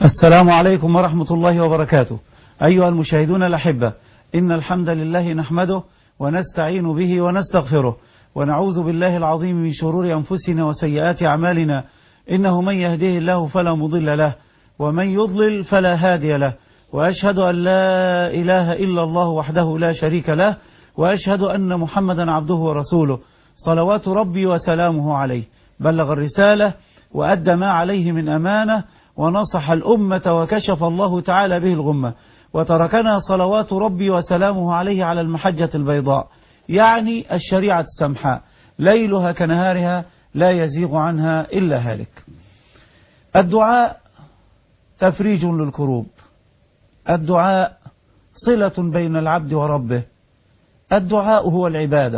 السلام عليكم ورحمة الله وبركاته أيها المشاهدون الأحبة إن الحمد لله نحمده ونستعين به ونستغفره ونعوذ بالله العظيم من شرور أنفسنا وسيئات أعمالنا إنه من يهديه الله فلا مضل له ومن يضلل فلا هادي له وأشهد أن لا إله إلا الله وحده لا شريك له وأشهد أن محمدا عبده ورسوله صلوات ربي وسلامه عليه بلغ الرسالة وأدى ما عليه من أمانة ونصح الأمة وكشف الله تعالى به الغمة وتركنا صلوات ربي وسلامه عليه على المحجة البيضاء يعني الشريعة السمحاء ليلها كنهارها لا يزيغ عنها إلا هالك الدعاء تفريج للكروب الدعاء صلة بين العبد وربه الدعاء هو العبادة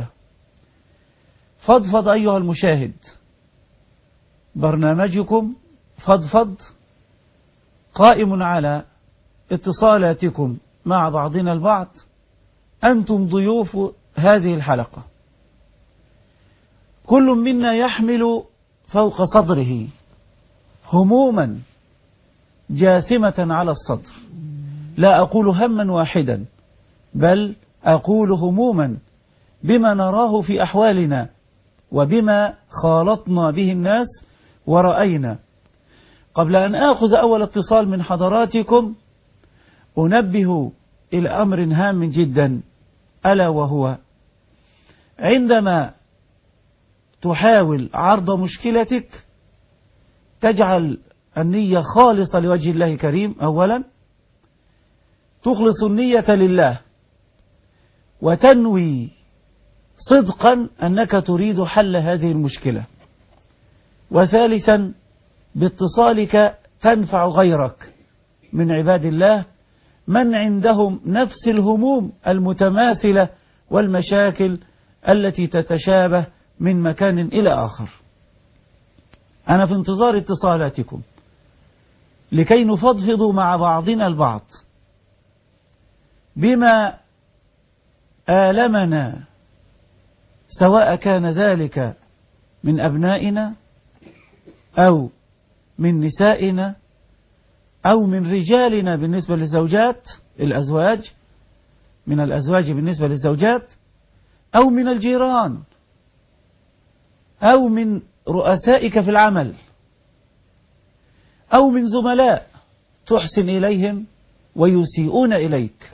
فضفض أيها المشاهد برنامجكم فضفض قائم على اتصالاتكم مع بعضنا البعض أنتم ضيوف هذه الحلقة كل منا يحمل فوق صدره هموما جاثمة على الصدر لا أقول هما واحدا بل أقول هموما بما نراه في أحوالنا وبما خالطنا به الناس ورأينا قبل أن آخذ أول اتصال من حضراتكم أنبه إلى أمر هام جدا ألا وهو عندما تحاول عرض مشكلتك تجعل النية خالصة لوجه الله كريم أولا تخلص النية لله وتنوي صدقا أنك تريد حل هذه المشكلة وثالثا باتصالك تنفع غيرك من عباد الله من عندهم نفس الهموم المتماثلة والمشاكل التي تتشابه من مكان إلى آخر أنا في انتظار اتصالاتكم لكي نفضفض مع بعضنا البعض بما آلمنا سواء كان ذلك من أبنائنا أو من نسائنا أو من رجالنا بالنسبة للزوجات الأزواج من الأزواج بالنسبة للزوجات أو من الجيران أو من رؤسائك في العمل أو من زملاء تحسن إليهم ويسيئون إليك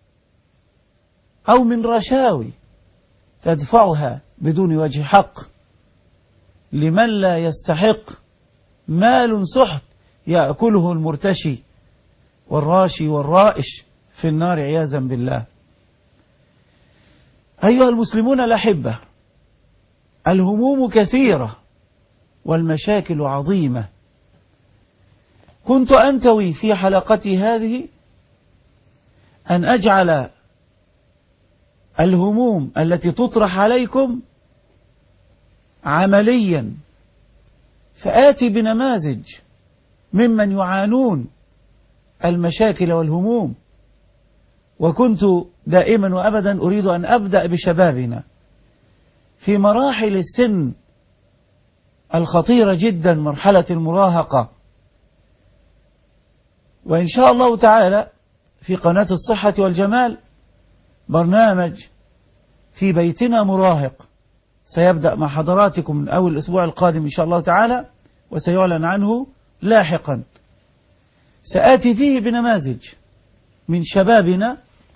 أو من رشاوي تدفعها بدون وجه حق لمن لا يستحق مال سحت يأكله المرتشي والراشي والرائش في النار عياذا بالله أيها المسلمون الأحبة الهموم كثيرة والمشاكل عظيمة كنت أنتوي في حلقتي هذه أن أجعل الهموم التي تطرح عليكم عمليا فآتي بنماذج ممن يعانون المشاكل والهموم وكنت دائما وأبدا أريد أن أبدأ بشبابنا في مراحل السن الخطيرة جدا مرحلة المراهقة وإن شاء الله تعالى في قناة الصحة والجمال برنامج في بيتنا مراهق سيبدأ مع حضراتكم من أول الأسبوع القادم إن شاء الله تعالى وسيعلن عنه لاحقا سآتي فيه بنماذج من شبابنا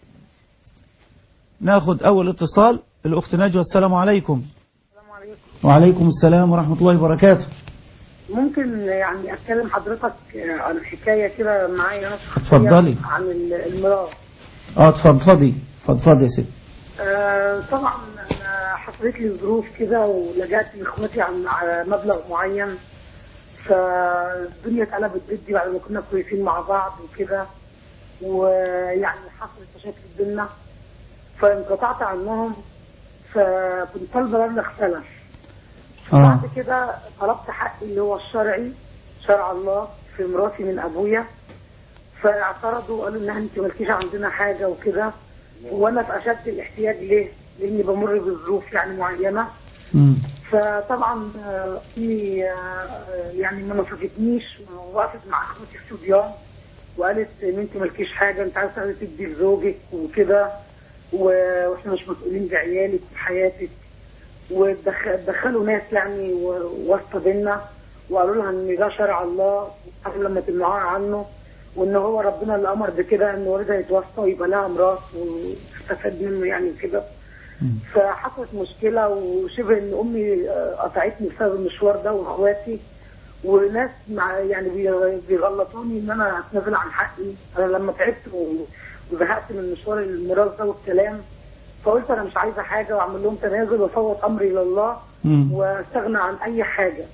ناخذ أول اتصال الأخت نجوى السلام عليكم السلام عليكم وعليكم السلام ورحمة الله وبركاته ممكن يعني اتكلم حضرتك عن حكايه كده معايا انا شخصياً اتفضلي. عن المراه اه تفضفضي فضفضي يا ست آه طبعا انا حصلت لي ظروف كده ولجأت لاخواتي عن على مبلغ معين فالدنيا اتقلبت ضدي بعد ما كنا كويسين مع بعض وكده ويعني حصلت مشاكل بينا فانقطعت عنهم فكنت طالبه مبلغ سلف اه بعد كده طلبت حقي اللي هو الشرعي شرع الله في مراتي من ابويا فاعترضوا وقالوا ان انت مالكيش عندنا حاجه وكده وانا في اشد الاحتياج ليه؟ لاني بمر بظروف يعني معينه مم. فطبعا آه، في آه، يعني ما نصفتنيش ووقفت مع اخواتي الصبيان وقالت ان انت مالكيش حاجه انت عايزه تاخدي تدي لزوجك وكده و- واحنا مش مسؤولين بعيالك وحياتك ودخلوا ناس يعني و- واسطه بينا وقالوا لها ان ده شرع الله قبل لما تمنعوها عنه وان هو ربنا اللي امر بكده ان والدها يتوفى ويبقى لها ميراث وتستفاد منه يعني وكده مم. فحصلت مشكلة وشبه ان امي آه، قطعتني بسبب المشوار ده واخواتي وناس مع يعني بي- بيغلطوني ان انا اتنازل عن حقي انا لما تعبت و- وزهقت من مشوار الميراث ده والكلام فقلت انا مش عايزه حاجه واعمل لهم تنازل وافوض امري لله مم. واستغنى عن اي حاجه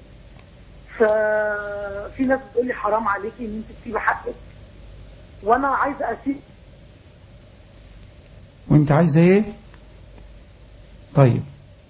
ففي ناس بتقول لي حرام عليكي ان انت تسيبي حقك وانا عايزه اسيب وانت عايزه ايه طيب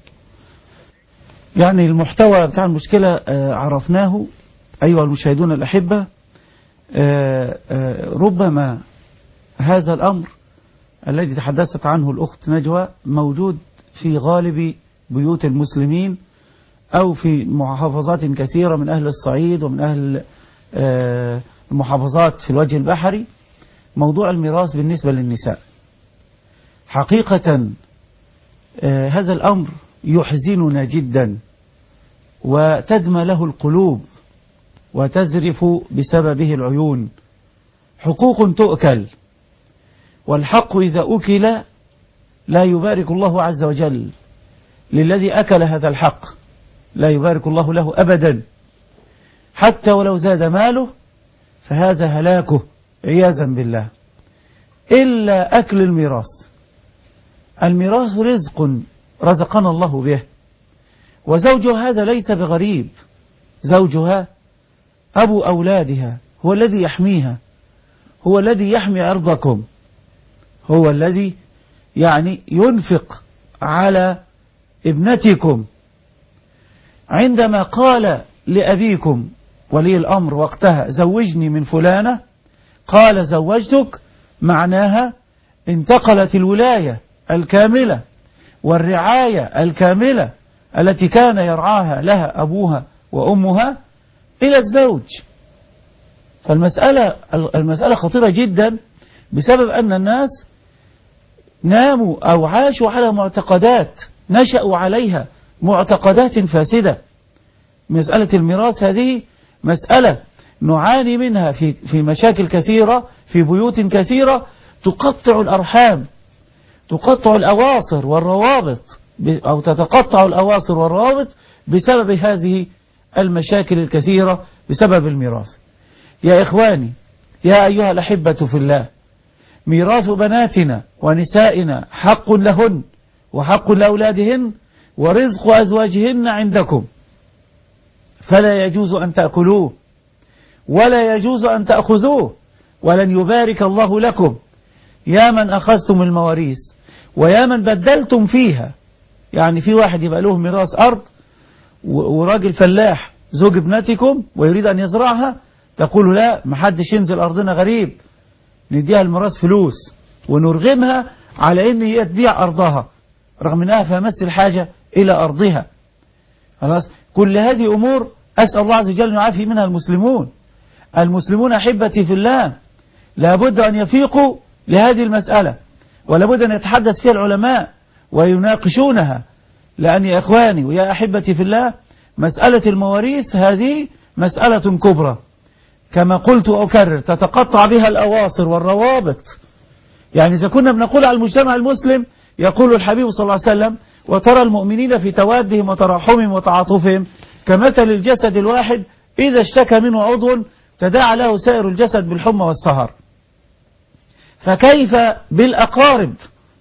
يعني المحتوى بتاع المشكلة آه، عرفناه أيها المشاهدون الأحبة آه، آه، ربما هذا الأمر الذي تحدثت عنه الأخت نجوى موجود في غالب بيوت المسلمين أو في محافظات كثيرة من أهل الصعيد ومن أهل آه، المحافظات في الوجه البحري موضوع الميراث بالنسبة للنساء حقيقة آه، هذا الأمر يحزننا جدا وتدمى له القلوب وتذرف بسببه العيون حقوق تؤكل والحق إذا أكل لا يبارك الله عز وجل للذي أكل هذا الحق لا يبارك الله له أبدا حتى ولو زاد ماله فهذا هلاكه عياذا بالله إلا أكل الميراث الميراث رزق رزقنا الله به وزوجها هذا ليس بغريب زوجها أبو أولادها هو الذي يحميها هو الذي يحمي عرضكم هو الذي يعني ينفق على ابنتكم عندما قال لأبيكم ولي الأمر وقتها زوجني من فلانة قال زوجتك معناها انتقلت الولاية الكاملة والرعاية الكاملة التي كان يرعاها لها أبوها وأمها إلى الزوج فالمسألة المسألة خطيرة جدا بسبب أن الناس ناموا أو عاشوا على معتقدات نشأوا عليها معتقدات فاسدة مسألة الميراث هذه مسألة نعاني منها في في مشاكل كثيرة في بيوت كثيرة تقطع الأرحام تقطع الأواصر والروابط أو تتقطع الأواصر والروابط بسبب هذه المشاكل الكثيرة بسبب الميراث يا إخواني يا أيها الأحبة في الله ميراث بناتنا ونسائنا حق لهن وحق لأولادهن ورزق أزواجهن عندكم فلا يجوز أن تأكلوه ولا يجوز أن تأخذوه ولن يبارك الله لكم يا من أخذتم المواريث ويا من بدلتم فيها يعني في واحد يبقى له ميراث أرض وراجل فلاح زوج ابنتكم ويريد أن يزرعها تقول لا محدش ينزل أرضنا غريب نديها الميراث فلوس ونرغمها على ان هي تبيع أرضها رغم أنها في أمس الحاجة إلى أرضها خلاص كل هذه أمور أسأل الله عز وجل أن يعافي منها المسلمون المسلمون أحبتي في الله لابد أن يفيقوا لهذه المسألة ولابد أن يتحدث فيها العلماء ويناقشونها لأن يا إخواني ويا أحبتي في الله مسألة المواريث هذه مسألة كبرى كما قلت وأكرر تتقطع بها الأواصر والروابط يعني إذا كنا بنقول على المجتمع المسلم يقول الحبيب صلى الله عليه وسلم وترى المؤمنين في توادهم وتراحمهم وتعاطفهم كمثل الجسد الواحد إذا اشتكى منه عضو تداعى له سائر الجسد بالحمى والسهر فكيف بالأقارب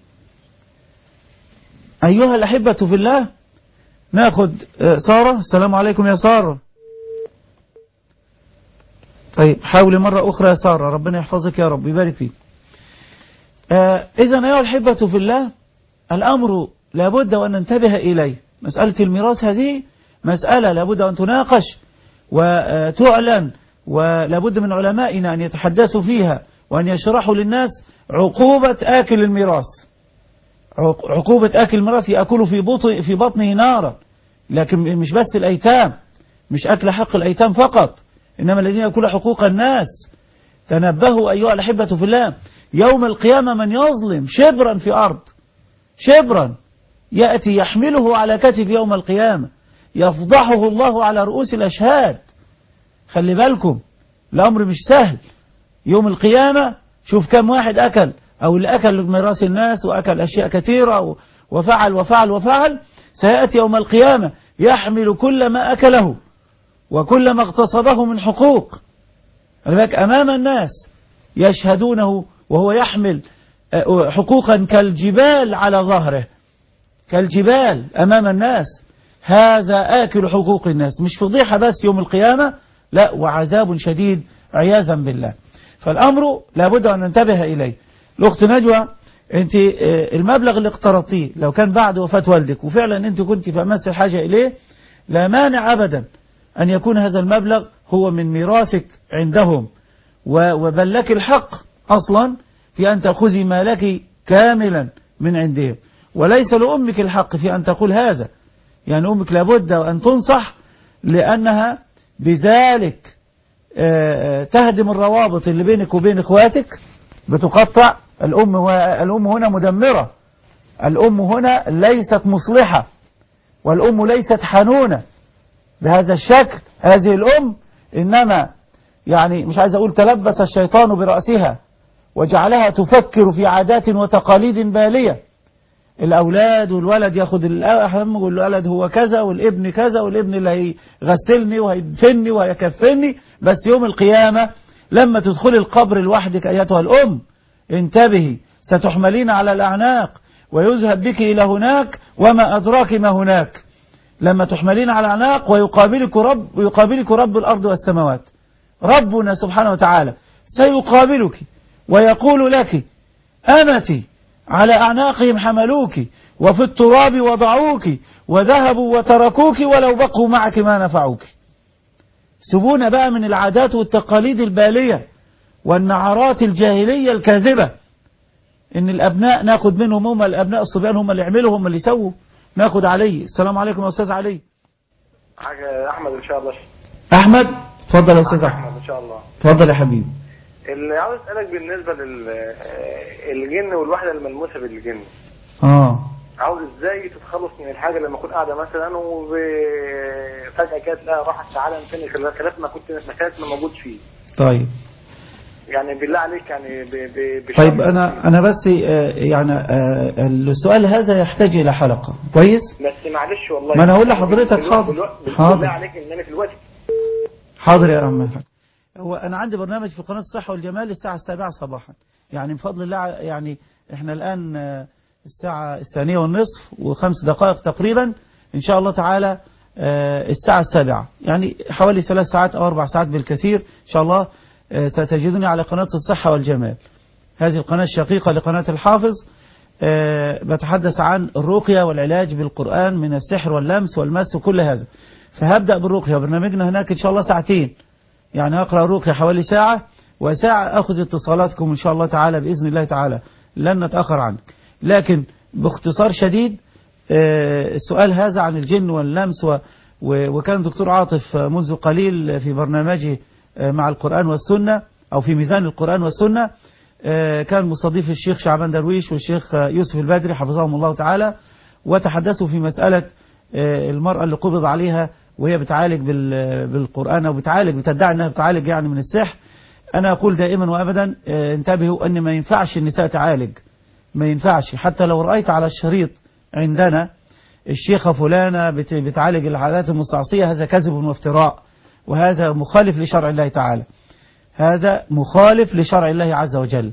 أيها الأحبة في الله ناخد سارة السلام عليكم يا سارة طيب حاولي مرة أخرى يا سارة ربنا يحفظك يا رب يبارك فيك آه إذا أيها الأحبة في الله الأمر لابد وأن ننتبه إليه مسألة الميراث هذه مسألة لابد أن تناقش وتعلن ولابد من علمائنا أن يتحدثوا فيها وأن يشرحوا للناس عقوبة آكل الميراث عقوبة آكل الميراث يأكل في, بطن في بطنه نارا لكن مش بس الأيتام مش أكل حق الأيتام فقط إنما الذين يأكلون حقوق الناس تنبهوا أيها الأحبة في الله يوم القيامة من يظلم شبرا في أرض شبرا يأتي يحمله على كتف يوم القيامة يفضحه الله على رؤوس الأشهاد خلي بالكم الأمر مش سهل يوم القيامة شوف كم واحد أكل أو اللي أكل ميراث الناس وأكل أشياء كثيرة وفعل وفعل وفعل سيأتي يوم القيامة يحمل كل ما أكله وكل ما اغتصبه من حقوق لذلك أمام الناس يشهدونه وهو يحمل حقوقا كالجبال على ظهره كالجبال أمام الناس هذا آكل حقوق الناس مش فضيحة بس يوم القيامة لا وعذاب شديد عياذا بالله فالأمر لابد أن ننتبه إليه الأخت نجوى أنت المبلغ اللي اقترضتيه لو كان بعد وفاة والدك وفعلا أنت كنت في أمس الحاجة إليه لا مانع أبدا أن يكون هذا المبلغ هو من ميراثك عندهم وبل لك الحق أصلا في أن تأخذي مالك كاملا من عندهم وليس لأمك الحق في أن تقول هذا يعني أمك لابد أن تنصح لأنها بذلك تهدم الروابط اللي بينك وبين إخواتك بتقطع الأم, الأم هنا مدمرة الأم هنا ليست مصلحة والأم ليست حنونة بهذا الشكل هذه الأم إنما يعني مش عايز أقول تلبس الشيطان برأسها وجعلها تفكر في عادات وتقاليد بالية الأولاد والولد ياخد الأهم والولد هو كذا والابن كذا والابن اللي هيغسلني وهيدفني وهيكفني بس يوم القيامة لما تدخلي القبر لوحدك أيتها الأم انتبهي ستحملين على الأعناق ويذهب بك إلى هناك وما أدراك ما هناك لما تحملين على الأعناق ويقابلك رب, ويقابلك رب الأرض والسماوات ربنا سبحانه وتعالى سيقابلك ويقول لك أمتي على أعناقهم حملوك وفي التراب وضعوك وذهبوا وتركوك ولو بقوا معك ما نفعوك سبونا بقى من العادات والتقاليد البالية والنعرات الجاهلية الكاذبة ان الابناء ناخد منهم هم الابناء الصبيان هم اللي يعملوا هم اللي يسووا ناخد علي السلام عليكم يا استاذ علي حاجة احمد ان شاء الله احمد اتفضل يا استاذ احمد احمد ان شاء الله اتفضل يا حبيبي اللي عاوز اسالك بالنسبه للجن والوحده الملموسه بالجن اه عاوز ازاي تتخلص من الحاجه لما اكون قاعده مثلا وفجاه كده تلاقيها راحت تعالى تاني خلاف ما كنت مكان ما موجود فيه طيب يعني بالله عليك يعني ب ب بشرط- طيب انا انا بس آه، يعني آه، السؤال هذا يحتاج الى حلقة كويس بس معلش والله ما أنا أقول لحضرتك بالوقت- حاضر. بالوقت- حاضر. بالله عليك ان انا في الوقت حاضر يا عم الحاج. هو أنا عندي برنامج في قناة الصحة والجمال الساعة السابعة صباحا يعني بفضل الله يعني إحنا الآن آه، الساعة الثانية والنصف وخمس دقائق تقريبا إن شاء الله تعالى آه، الساعة السابعة يعني حوالي ثلاث ساعات أو أربع ساعات بالكثير إن شاء الله آه، ستجدني على قناة الصحة والجمال هذه القناة الشقيقة لقناة الحافظ آه، بتحدث عن الرقية والعلاج بالقرآن من السحر واللمس والمس وكل هذا فهبدأ بالرقية برنامجنا هناك إن شاء الله ساعتين يعني أقرأ الرقية حوالي ساعة وساعة أخذ اتصالاتكم إن شاء الله تعالى بإذن الله تعالى لن نتأخر عنك لكن باختصار شديد آه، السؤال هذا عن الجن واللمس و- و- وكان دكتور عاطف منذ قليل في برنامجه آه، مع القرآن والسنة أو في ميزان القرآن والسنة آه، كان مستضيف الشيخ شعبان درويش والشيخ آه، يوسف البدري حفظهم الله تعالى وتحدثوا في مسألة آه، المرأة اللي قبض عليها وهي بتعالج بال- بالقرآن أو بتعالج بتدعي أنها بتعالج يعني من السحر أنا أقول دائما وأبدا آه، انتبهوا أن ما ينفعش النساء تعالج ما ينفعش حتى لو رأيت على الشريط عندنا الشيخة فلانة بت- بتعالج الحالات المستعصية هذا كذب وافتراء وهذا مخالف لشرع الله تعالى هذا مخالف لشرع الله عز وجل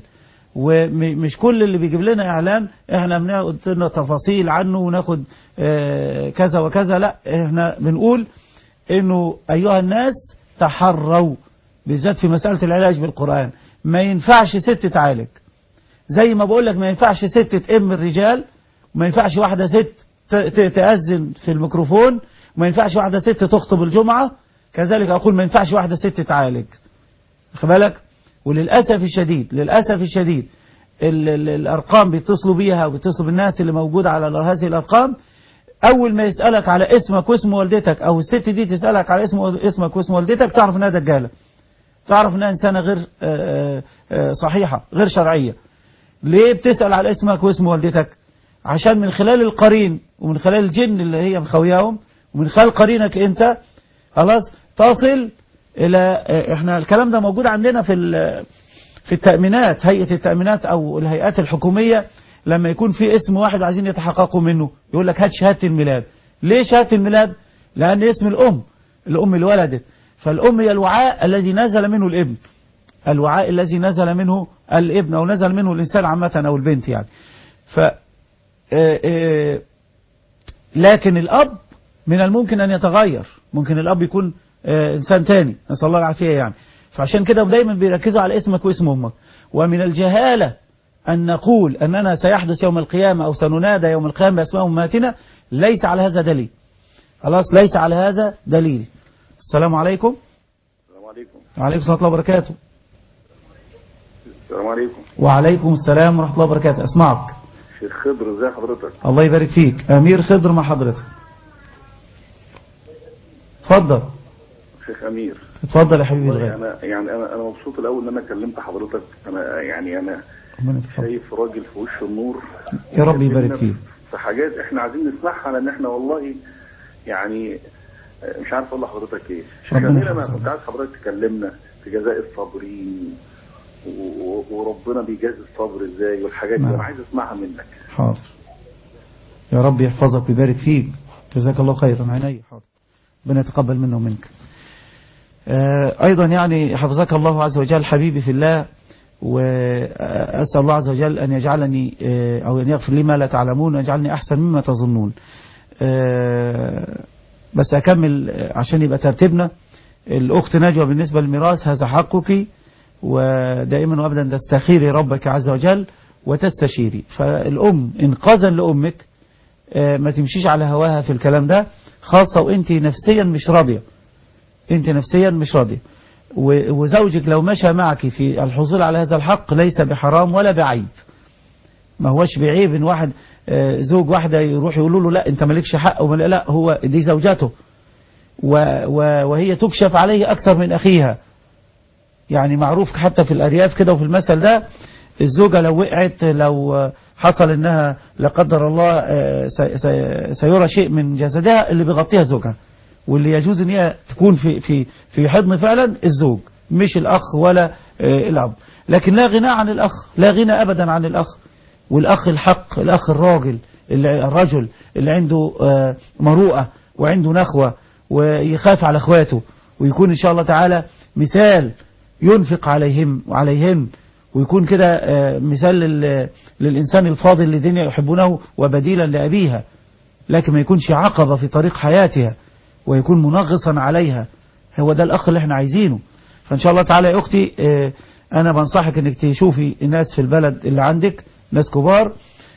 ومش كل اللي بيجيب لنا اعلان احنا بناخد لنا تفاصيل عنه وناخد آه، كذا وكذا لا احنا بنقول انه ايها الناس تحروا بالذات في مسألة العلاج بالقرآن ما ينفعش ست تعالج زي ما بقول لك ما ينفعش ست تأم الرجال ما ينفعش واحدة ست ت- ت- تأذن في الميكروفون ما ينفعش واحدة ست تخطب الجمعة كذلك أقول ما ينفعش واحدة ست تعالج خد بالك وللأسف الشديد للأسف الشديد ال ال الأرقام بيتصلوا بيها وبيتصلوا بالناس اللي موجودة على هذه الأرقام اول ما يسالك على اسمك واسم والدتك او الست دي تسالك على اسم اسمك واسم والدتك تعرف انها دجاله تعرف انها انسانه غير آه، آه، صحيحه غير شرعيه ليه بتسال على اسمك واسم والدتك عشان من خلال القرين ومن خلال الجن اللي هي مخوياهم ومن خلال قرينك انت خلاص تصل الى آه، احنا الكلام ده موجود عندنا في ال- في التأمينات هيئة التأمينات أو الهيئات الحكومية لما يكون في اسم واحد عايزين يتحققوا منه يقول لك هات شهادة الميلاد ليه شهادة الميلاد لأن اسم الأم الأم اللي ولدت فالأم هي الوعاء الذي نزل منه الابن الوعاء الذي نزل منه الابن أو نزل منه الإنسان عامة أو البنت يعني ف آه، آه، لكن الأب من الممكن أن يتغير ممكن الأب يكون آه، إنسان تاني نسأل الله العافية يعني فعشان كده دايما بيركزوا على اسمك واسم أمك ومن الجهالة أن نقول أننا سيحدث يوم القيامة أو سننادى يوم القيامة بأسماء أمهاتنا ليس على هذا دليل خلاص ليس على هذا دليل السلام عليكم السلام عليكم وعليكم السلام ورحمة الله وبركاته السلام عليكم وعليكم السلام ورحمة الله وبركاته أسمعك شيخ خضر ازي حضرتك الله يبارك فيك أمير خضر مع حضرتك اتفضل شيخ امير اتفضل يا حبيبي والله الغالي انا يعني انا انا مبسوط الاول ان انا كلمت حضرتك انا يعني انا ربنا يتفضل. شايف راجل في وش النور يا رب يبارك بيكلمنا فيك في حاجات احنا عايزين نسمعها لان احنا والله يعني مش عارف اقول لحضرتك ايه شيخ ربنا امير انا يحفظك. كنت عايز حضرتك تكلمنا في جزاء الصابرين و- و- وربنا بيجازي الصبر ازاي والحاجات دي نعم. انا عايز اسمعها منك حاضر يا رب يحفظك ويبارك فيك جزاك الله خيرا عيني حاضر ربنا يتقبل منه ومنك آه، أيضا يعني حفظك الله عز وجل حبيبي في الله وأسأل الله عز وجل أن يجعلني آه، أو أن يغفر لي ما لا تعلمون ويجعلني أحسن مما تظنون آه، بس أكمل آه، عشان يبقى ترتيبنا الأخت نجوى بالنسبة للميراث هذا حقك ودائما وأبدا تستخيري ربك عز وجل وتستشيري فالأم إنقاذا لأمك آه، ما تمشيش على هواها في الكلام ده خاصة وانت نفسيا مش راضية انت نفسيا مش راضية و- وزوجك لو مشى معك في الحصول على هذا الحق ليس بحرام ولا بعيب ما هوش بعيب ان واحد آه، زوج واحدة يروح يقولوا له لا انت مالكش حق وما لا هو دي زوجته و- و- وهي تكشف عليه اكثر من اخيها يعني معروف حتى في الارياف كده وفي المثل ده الزوجة لو وقعت لو حصل انها لا قدر الله آه، سي- سي- سيرى شيء من جسدها اللي بيغطيها زوجها واللي يجوز ان هي تكون في في في حضن فعلا الزوج مش الاخ ولا آه، الاب لكن لا غنى عن الاخ لا غنى ابدا عن الاخ والاخ الحق الاخ الراجل اللي الرجل اللي عنده آه، مروءه وعنده نخوه ويخاف على اخواته ويكون ان شاء الله تعالى مثال ينفق عليهم وعليهن ويكون كده آه، مثال لل- للإنسان الفاضل الذين يحبونه وبديلا لأبيها لكن ما يكونش عقبة في طريق حياتها ويكون منغصا عليها هو ده الأخ اللي احنا عايزينه فإن شاء الله تعالى يا أختي آه، أنا بنصحك أنك تشوفي الناس في البلد اللي عندك ناس كبار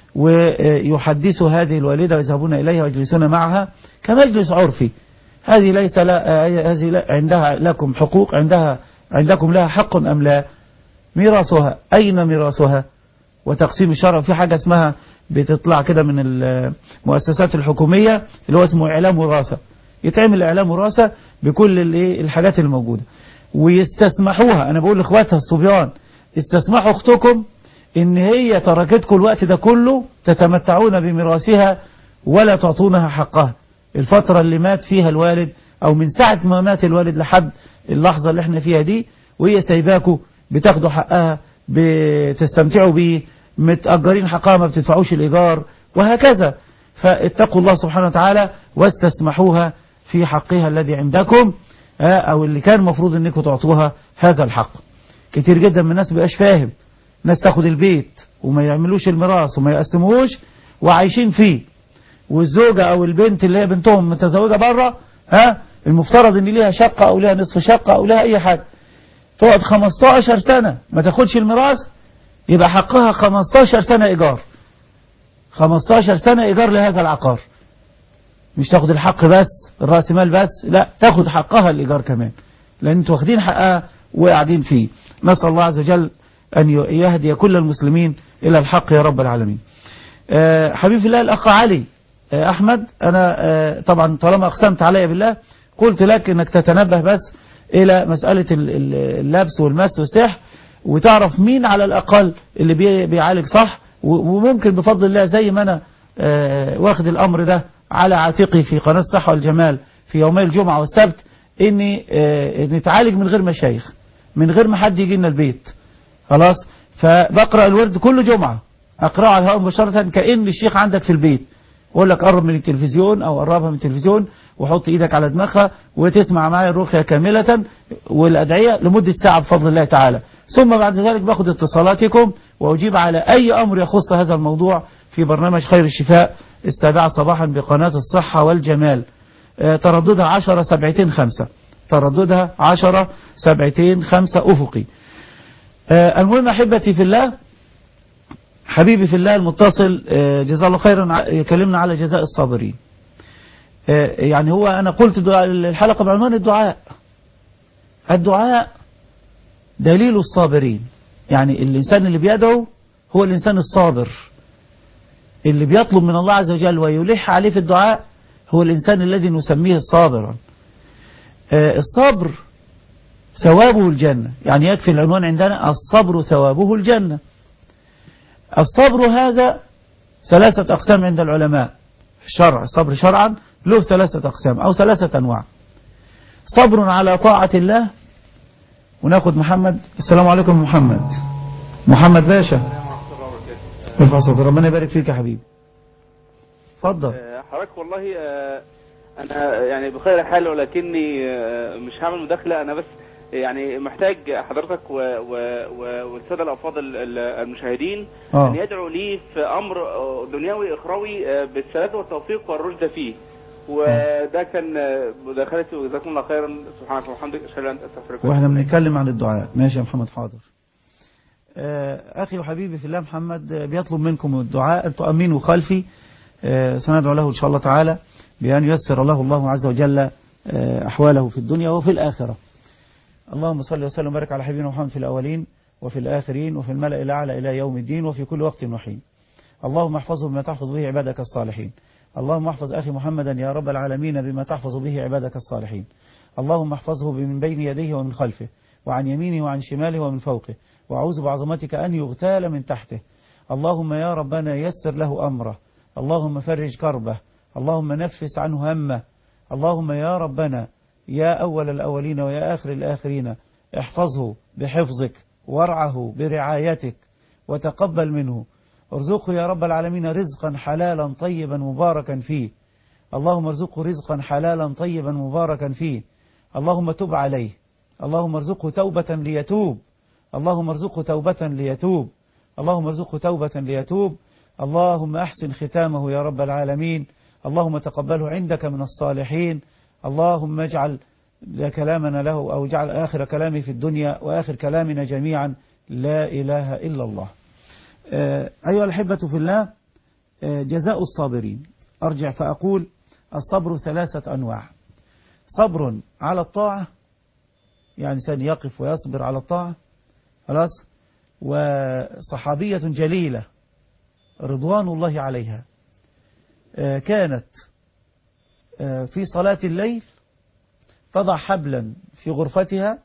ويحدثوا هذه الوالدة ويذهبون إليها ويجلسون معها كمجلس عرفي هذه ليس لا آه، هذه لا- عندها لكم حقوق عندها عندكم لها حق أم لا ميراثها أين ميراثها وتقسيم الشرع في حاجة اسمها بتطلع كده من المؤسسات الحكومية اللي هو اسمه إعلام وراثة يتعمل إعلام وراثة بكل الإيه الحاجات الموجودة ويستسمحوها أنا بقول لإخواتها الصبيان استسمحوا أختكم إن هي تركتكم الوقت ده كله تتمتعون بميراثها ولا تعطونها حقها الفترة اللي مات فيها الوالد أو من ساعة ما مات الوالد لحد اللحظة اللي احنا فيها دي وهي سايباكوا بتاخدوا حقها بتستمتعوا بيه متأجرين حقها ما بتدفعوش الإيجار وهكذا فاتقوا الله سبحانه وتعالى واستسمحوها في حقها الذي عندكم آه، أو اللي كان المفروض أنكم تعطوها هذا الحق كتير جدا من الناس بيبقاش فاهم ناس تاخد البيت وما يعملوش الميراث وما يقسموهوش وعايشين فيه والزوجة أو البنت اللي هي بنتهم متزوجة بره ها المفترض ان ليها شقة او ليها نصف شقة او ليها اي حاجة تقعد 15 سنة ما تاخدش الميراث يبقى حقها 15 سنة ايجار 15 سنة ايجار لهذا العقار مش تاخد الحق بس الرأس مال بس لا تاخد حقها الايجار كمان لان انتوا واخدين حقها وقاعدين فيه نسأل الله عز وجل ان يهدي كل المسلمين الى الحق يا رب العالمين آه، حبيب الله الاخ علي آه، أحمد أنا آه، طبعا طالما أقسمت علي بالله قلت لك أنك تتنبه بس إلى مسألة ال- ال- اللبس والمس والسحر وتعرف مين على الأقل اللي بي- بيعالج صح و- وممكن بفضل الله زي ما أنا آه، واخد الأمر ده على عاتقي في قناة الصحة والجمال في يومي الجمعة والسبت إني آه، نتعالج من غير مشايخ من غير ما حد يجي لنا البيت خلاص فبقرأ الورد كل جمعة أقرأه على الهواء مباشرة كأن الشيخ عندك في البيت أقول لك قرب من التلفزيون أو قربها من التلفزيون وحط إيدك على دماغها وتسمع معايا الرقية كاملة والأدعية لمدة ساعة بفضل الله تعالى ثم بعد ذلك باخد اتصالاتكم وأجيب على أي أمر يخص هذا الموضوع في برنامج خير الشفاء السابعة صباحا بقناة الصحة والجمال آه، ترددها عشرة سبعتين خمسة ترددها عشرة سبعتين خمسة أفقي آه، المهم أحبتي في الله حبيبي في الله المتصل آه، جزاه الله خيرا ع- يكلمنا على جزاء الصابرين آه، يعني هو أنا قلت دعاء الحلقة بعنوان الدعاء الدعاء دليل الصابرين يعني الإنسان اللي بيدعو هو الإنسان الصابر اللي بيطلب من الله عز وجل ويلح عليه في الدعاء هو الإنسان الذي نسميه صابرا آه، الصبر ثوابه الجنة يعني يكفي العنوان عندنا الصبر ثوابه الجنة الصبر هذا ثلاثة أقسام عند العلماء في الشرع الصبر شرعا له ثلاثة أقسام أو ثلاثة أنواع صبر على طاعة الله وناخد محمد السلام عليكم محمد محمد باشا ارفع صوتك ربنا يبارك فيك يا حبيبي اتفضل آه، حضرتك والله آه، انا يعني بخير حال ولكني آه، مش هعمل مداخله انا بس يعني محتاج حضرتك و- و- و- والساده الافاضل ال- المشاهدين آه. ان يدعوا لي في امر آه، دنيوي اخروي آه، بالسداد والتوفيق والرشد فيه وده كان آه، مداخلتي وجزاكم الله خيرا سبحانك وبحمدك اشهد ان لا اله الا انت استغفرك واحنا وأتوب إليك. بنتكلم عن الدعاء ماشي يا محمد حاضر آه، أخي وحبيبي في الله محمد آه، بيطلب منكم الدعاء أن تؤمنوا خلفي آه، سندعو له إن شاء الله تعالى بأن ييسر له الله عز وجل آه، أحواله في الدنيا وفي الآخرة اللهم صل وسلم وبارك على حبيبنا محمد في الأولين وفي الآخرين وفي الملأ الأعلى إلى يوم الدين وفي كل وقت وحين اللهم احفظه بما تحفظ به عبادك الصالحين اللهم احفظ أخي محمدا يا رب العالمين بما تحفظ به عبادك الصالحين اللهم احفظه من بين يديه ومن خلفه وعن يمينه وعن شماله ومن فوقه وأعوذ بعظمتك أن يغتال من تحته اللهم يا ربنا يسر له أمره اللهم فرج كربه اللهم نفس عنه همه اللهم يا ربنا يا أول الأولين ويا آخر الآخرين احفظه بحفظك وارعه برعايتك وتقبل منه ارزقه يا رب العالمين رزقا حلالا طيبا مباركا فيه اللهم ارزقه رزقا حلالا طيبا مباركا فيه اللهم تب عليه اللهم ارزقه توبة ليتوب اللهم ارزقه توبة ليتوب اللهم ارزقه توبة ليتوب اللهم أحسن ختامه يا رب العالمين اللهم تقبله عندك من الصالحين اللهم اجعل كلامنا له أو اجعل آخر كلامي في الدنيا وآخر كلامنا جميعا لا إله إلا الله آه، أيها الأحبة في الله آه، جزاء الصابرين أرجع فأقول الصبر ثلاثة أنواع صبر على الطاعة يعني إنسان يقف ويصبر على الطاعة خلاص وصحابية جليلة رضوان الله عليها آه، كانت آه، في صلاة الليل تضع حبلا في غرفتها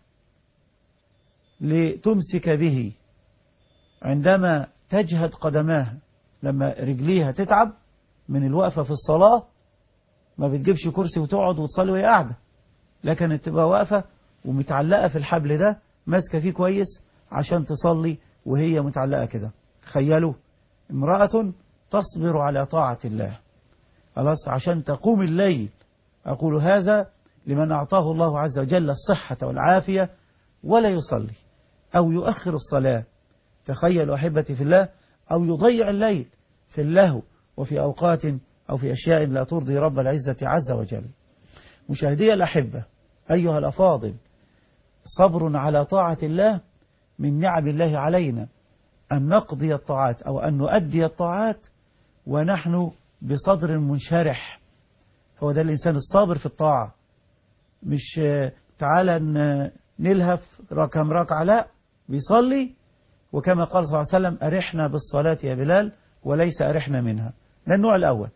لتمسك به عندما تجهد قدماها لما رجليها تتعب من الوقفة في الصلاة ما بتجيبش كرسي وتقعد وتصلي وهي قاعدة لكن تبقى واقفة ومتعلقة في الحبل ده ماسكة فيه كويس عشان تصلي وهي متعلقة كده تخيلوا امرأة تصبر على طاعة الله خلاص عشان تقوم الليل أقول هذا لمن أعطاه الله عز وجل الصحة والعافية ولا يصلي أو يؤخر الصلاة تخيلوا أحبتي في الله أو يضيع الليل في اللهو وفي أوقات أو في أشياء لا ترضي رب العزة عز وجل مشاهدي الأحبة أيها الأفاضل صبر على طاعة الله من نعم الله علينا أن نقضي الطاعات أو أن نؤدي الطاعات ونحن بصدر منشرح هو ده الإنسان الصابر في الطاعة مش آه، تعالى ن- نلهف كم ركعة لا بيصلي وكما قال صلى الله عليه وسلم أرحنا بالصلاة يا بلال وليس أرحنا منها ده النوع الأول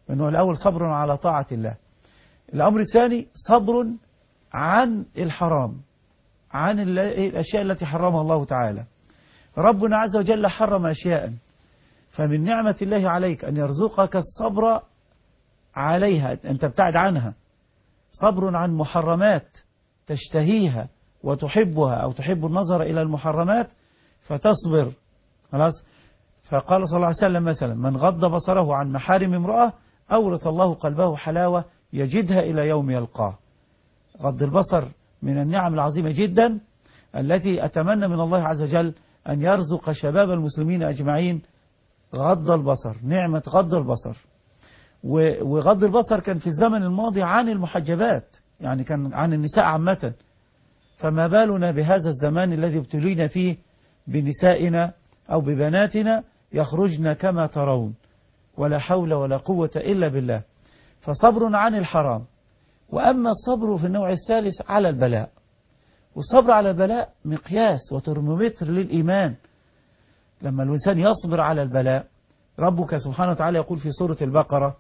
انه الاول صبر على طاعة الله الامر الثاني صبر عن الحرام عن ال- الاشياء التي حرمها الله تعالى ربنا عز وجل حرم اشياء فمن نعمة الله عليك ان يرزقك الصبر عليها ان تبتعد عنها صبر عن محرمات تشتهيها وتحبها او تحب النظر الى المحرمات فتصبر خلاص فقال صلى الله عليه وسلم مثلا من غض بصره عن محارم امرأة أورث الله قلبه حلاوة يجدها إلى يوم يلقاه غض البصر من النعم العظيمة جدا التي أتمنى من الله عز وجل أن يرزق شباب المسلمين أجمعين غض البصر نعمة غض البصر و- وغض البصر كان في الزمن الماضي عن المحجبات يعني كان عن النساء عامة فما بالنا بهذا الزمان الذي ابتلينا فيه بنسائنا أو ببناتنا يخرجن كما ترون ولا حول ولا قوة إلا بالله فصبر عن الحرام وأما الصبر في النوع الثالث على البلاء والصبر على البلاء مقياس وترمومتر للإيمان لما الإنسان يصبر على البلاء ربك سبحانه وتعالى يقول في سورة البقرة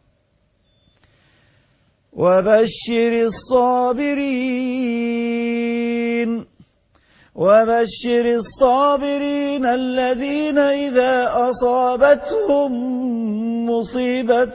وبشر الصابرين وبشر الصابرين الذين إذا أصابتهم مصيبة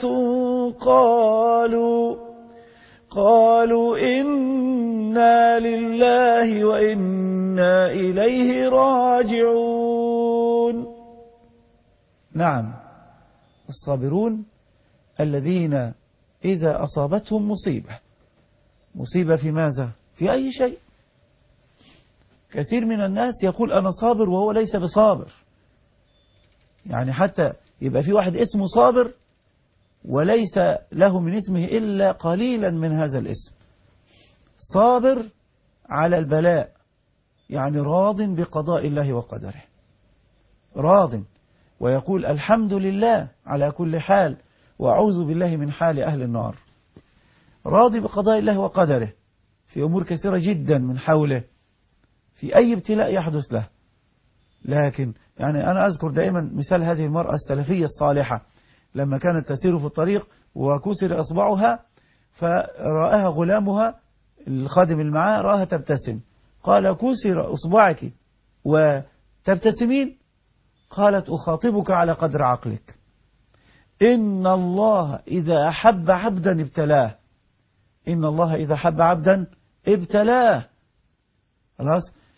قالوا قالوا إنا لله وإنا إليه راجعون نعم الصابرون الذين إذا أصابتهم مصيبة مصيبة في ماذا؟ في أي شيء كثير من الناس يقول أنا صابر وهو ليس بصابر يعني حتى يبقى في واحد اسمه صابر وليس له من اسمه إلا قليلا من هذا الاسم صابر على البلاء يعني راض بقضاء الله وقدره راض ويقول الحمد لله على كل حال وأعوذ بالله من حال أهل النار راضي بقضاء الله وقدره في أمور كثيرة جدا من حوله في أي ابتلاء يحدث له لكن يعني أنا أذكر دائما مثال هذه المرأة السلفية الصالحة لما كانت تسير في الطريق وكسر إصبعها فرآها غلامها الخادم اللي معاه رآها تبتسم قال كسر إصبعك وتبتسمين قالت أخاطبك على قدر عقلك إن الله إذا أحب عبدا ابتلاه إن الله إذا أحب عبدا ابتلاه خلاص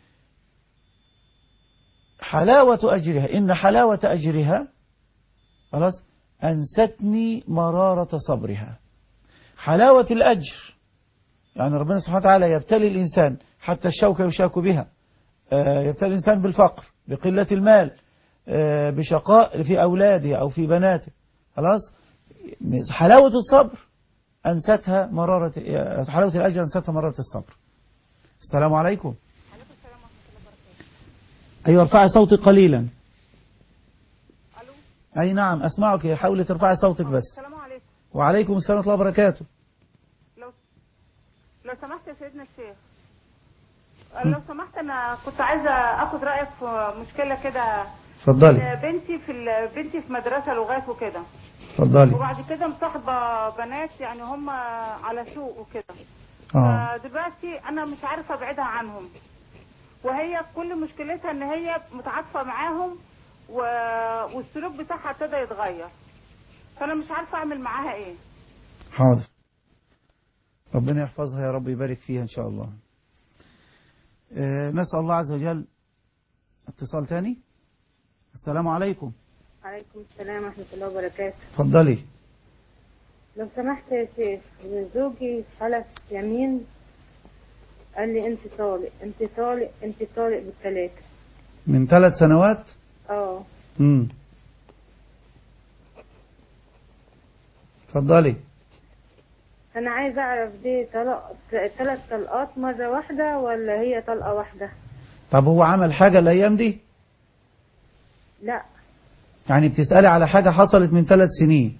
حلاوة أجرها إن حلاوة أجرها خلاص أنستني مرارة صبرها حلاوة الأجر يعني ربنا سبحانه وتعالى يبتلي الإنسان حتى الشوكة يشاك بها آه، يبتلي الإنسان بالفقر بقلة المال آه، بشقاء في أولاده أو في بناته خلاص حلاوة الصبر أنستها مرارة آه، حلاوة الأجر أنستها مرارة الصبر السلام عليكم أيوة ارفعي صوتك قليلا الو أي نعم أسمعك حاولي ترفعي صوتك بس السلام عليكم وعليكم السلام ورحمة الله وبركاته لو لو سمحت يا سيدنا الشيخ لو سمحت انا كنت عايزه اخد رايك في مشكله كده اتفضلي بنتي في ال- بنتي في مدرسه لغات وكده اتفضلي وبعد كده مصاحبه بنات يعني هم على سوق وكده اه فدلوقتي انا مش عارفه ابعدها عنهم وهي كل مشكلتها ان هي متعاطفه معاهم و... والسلوك بتاعها ابتدى يتغير فانا مش عارفه اعمل معاها ايه حاضر ربنا يحفظها يا رب يبارك فيها إن شاء الله آه، نسأل الله عز وجل اتصال تاني السلام عليكم عليكم السلام ورحمة الله وبركاته اتفضلي لو سمحت يا شيخ زوجي حلف يمين قال لي انت طالق انت طالق انت طالق بالثلاثة من ثلاث سنوات اه امم اتفضلي انا عايزة اعرف دي طلاق ثلاث طلقات مرة واحدة ولا هي طلقة واحدة طب هو عمل حاجة الأيام دي لا يعني بتسألي على حاجة حصلت من ثلاث سنين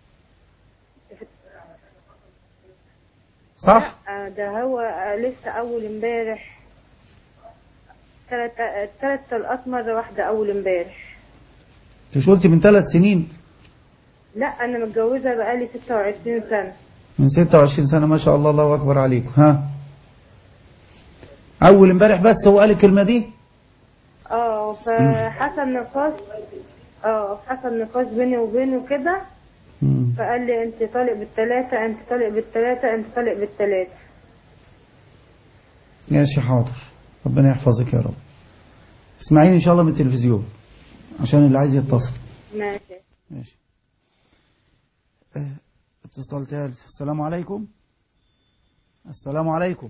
صح لا ده هو لسه اول امبارح ثلاث ثلاث طلقات مرة واحدة اول امبارح مش قلت من ثلاث سنين لا انا متجوزه بقالي 26 سنه من 26 سنة ما شاء الله الله أكبر عليكم ها أول امبارح بس هو قال الكلمة دي اه فحصل نقاش اه حصل نقاش بيني وبينه كده مم. فقال لي انت طالق بالثلاثه انت طالق بالثلاثه انت طالق بالثلاثه ماشي حاضر ربنا يحفظك يا رب اسمعيني إن شاء الله من التلفزيون عشان اللي عايز يتصل ماشي ماشي آه، اتصال ثالث السلام عليكم السلام عليكم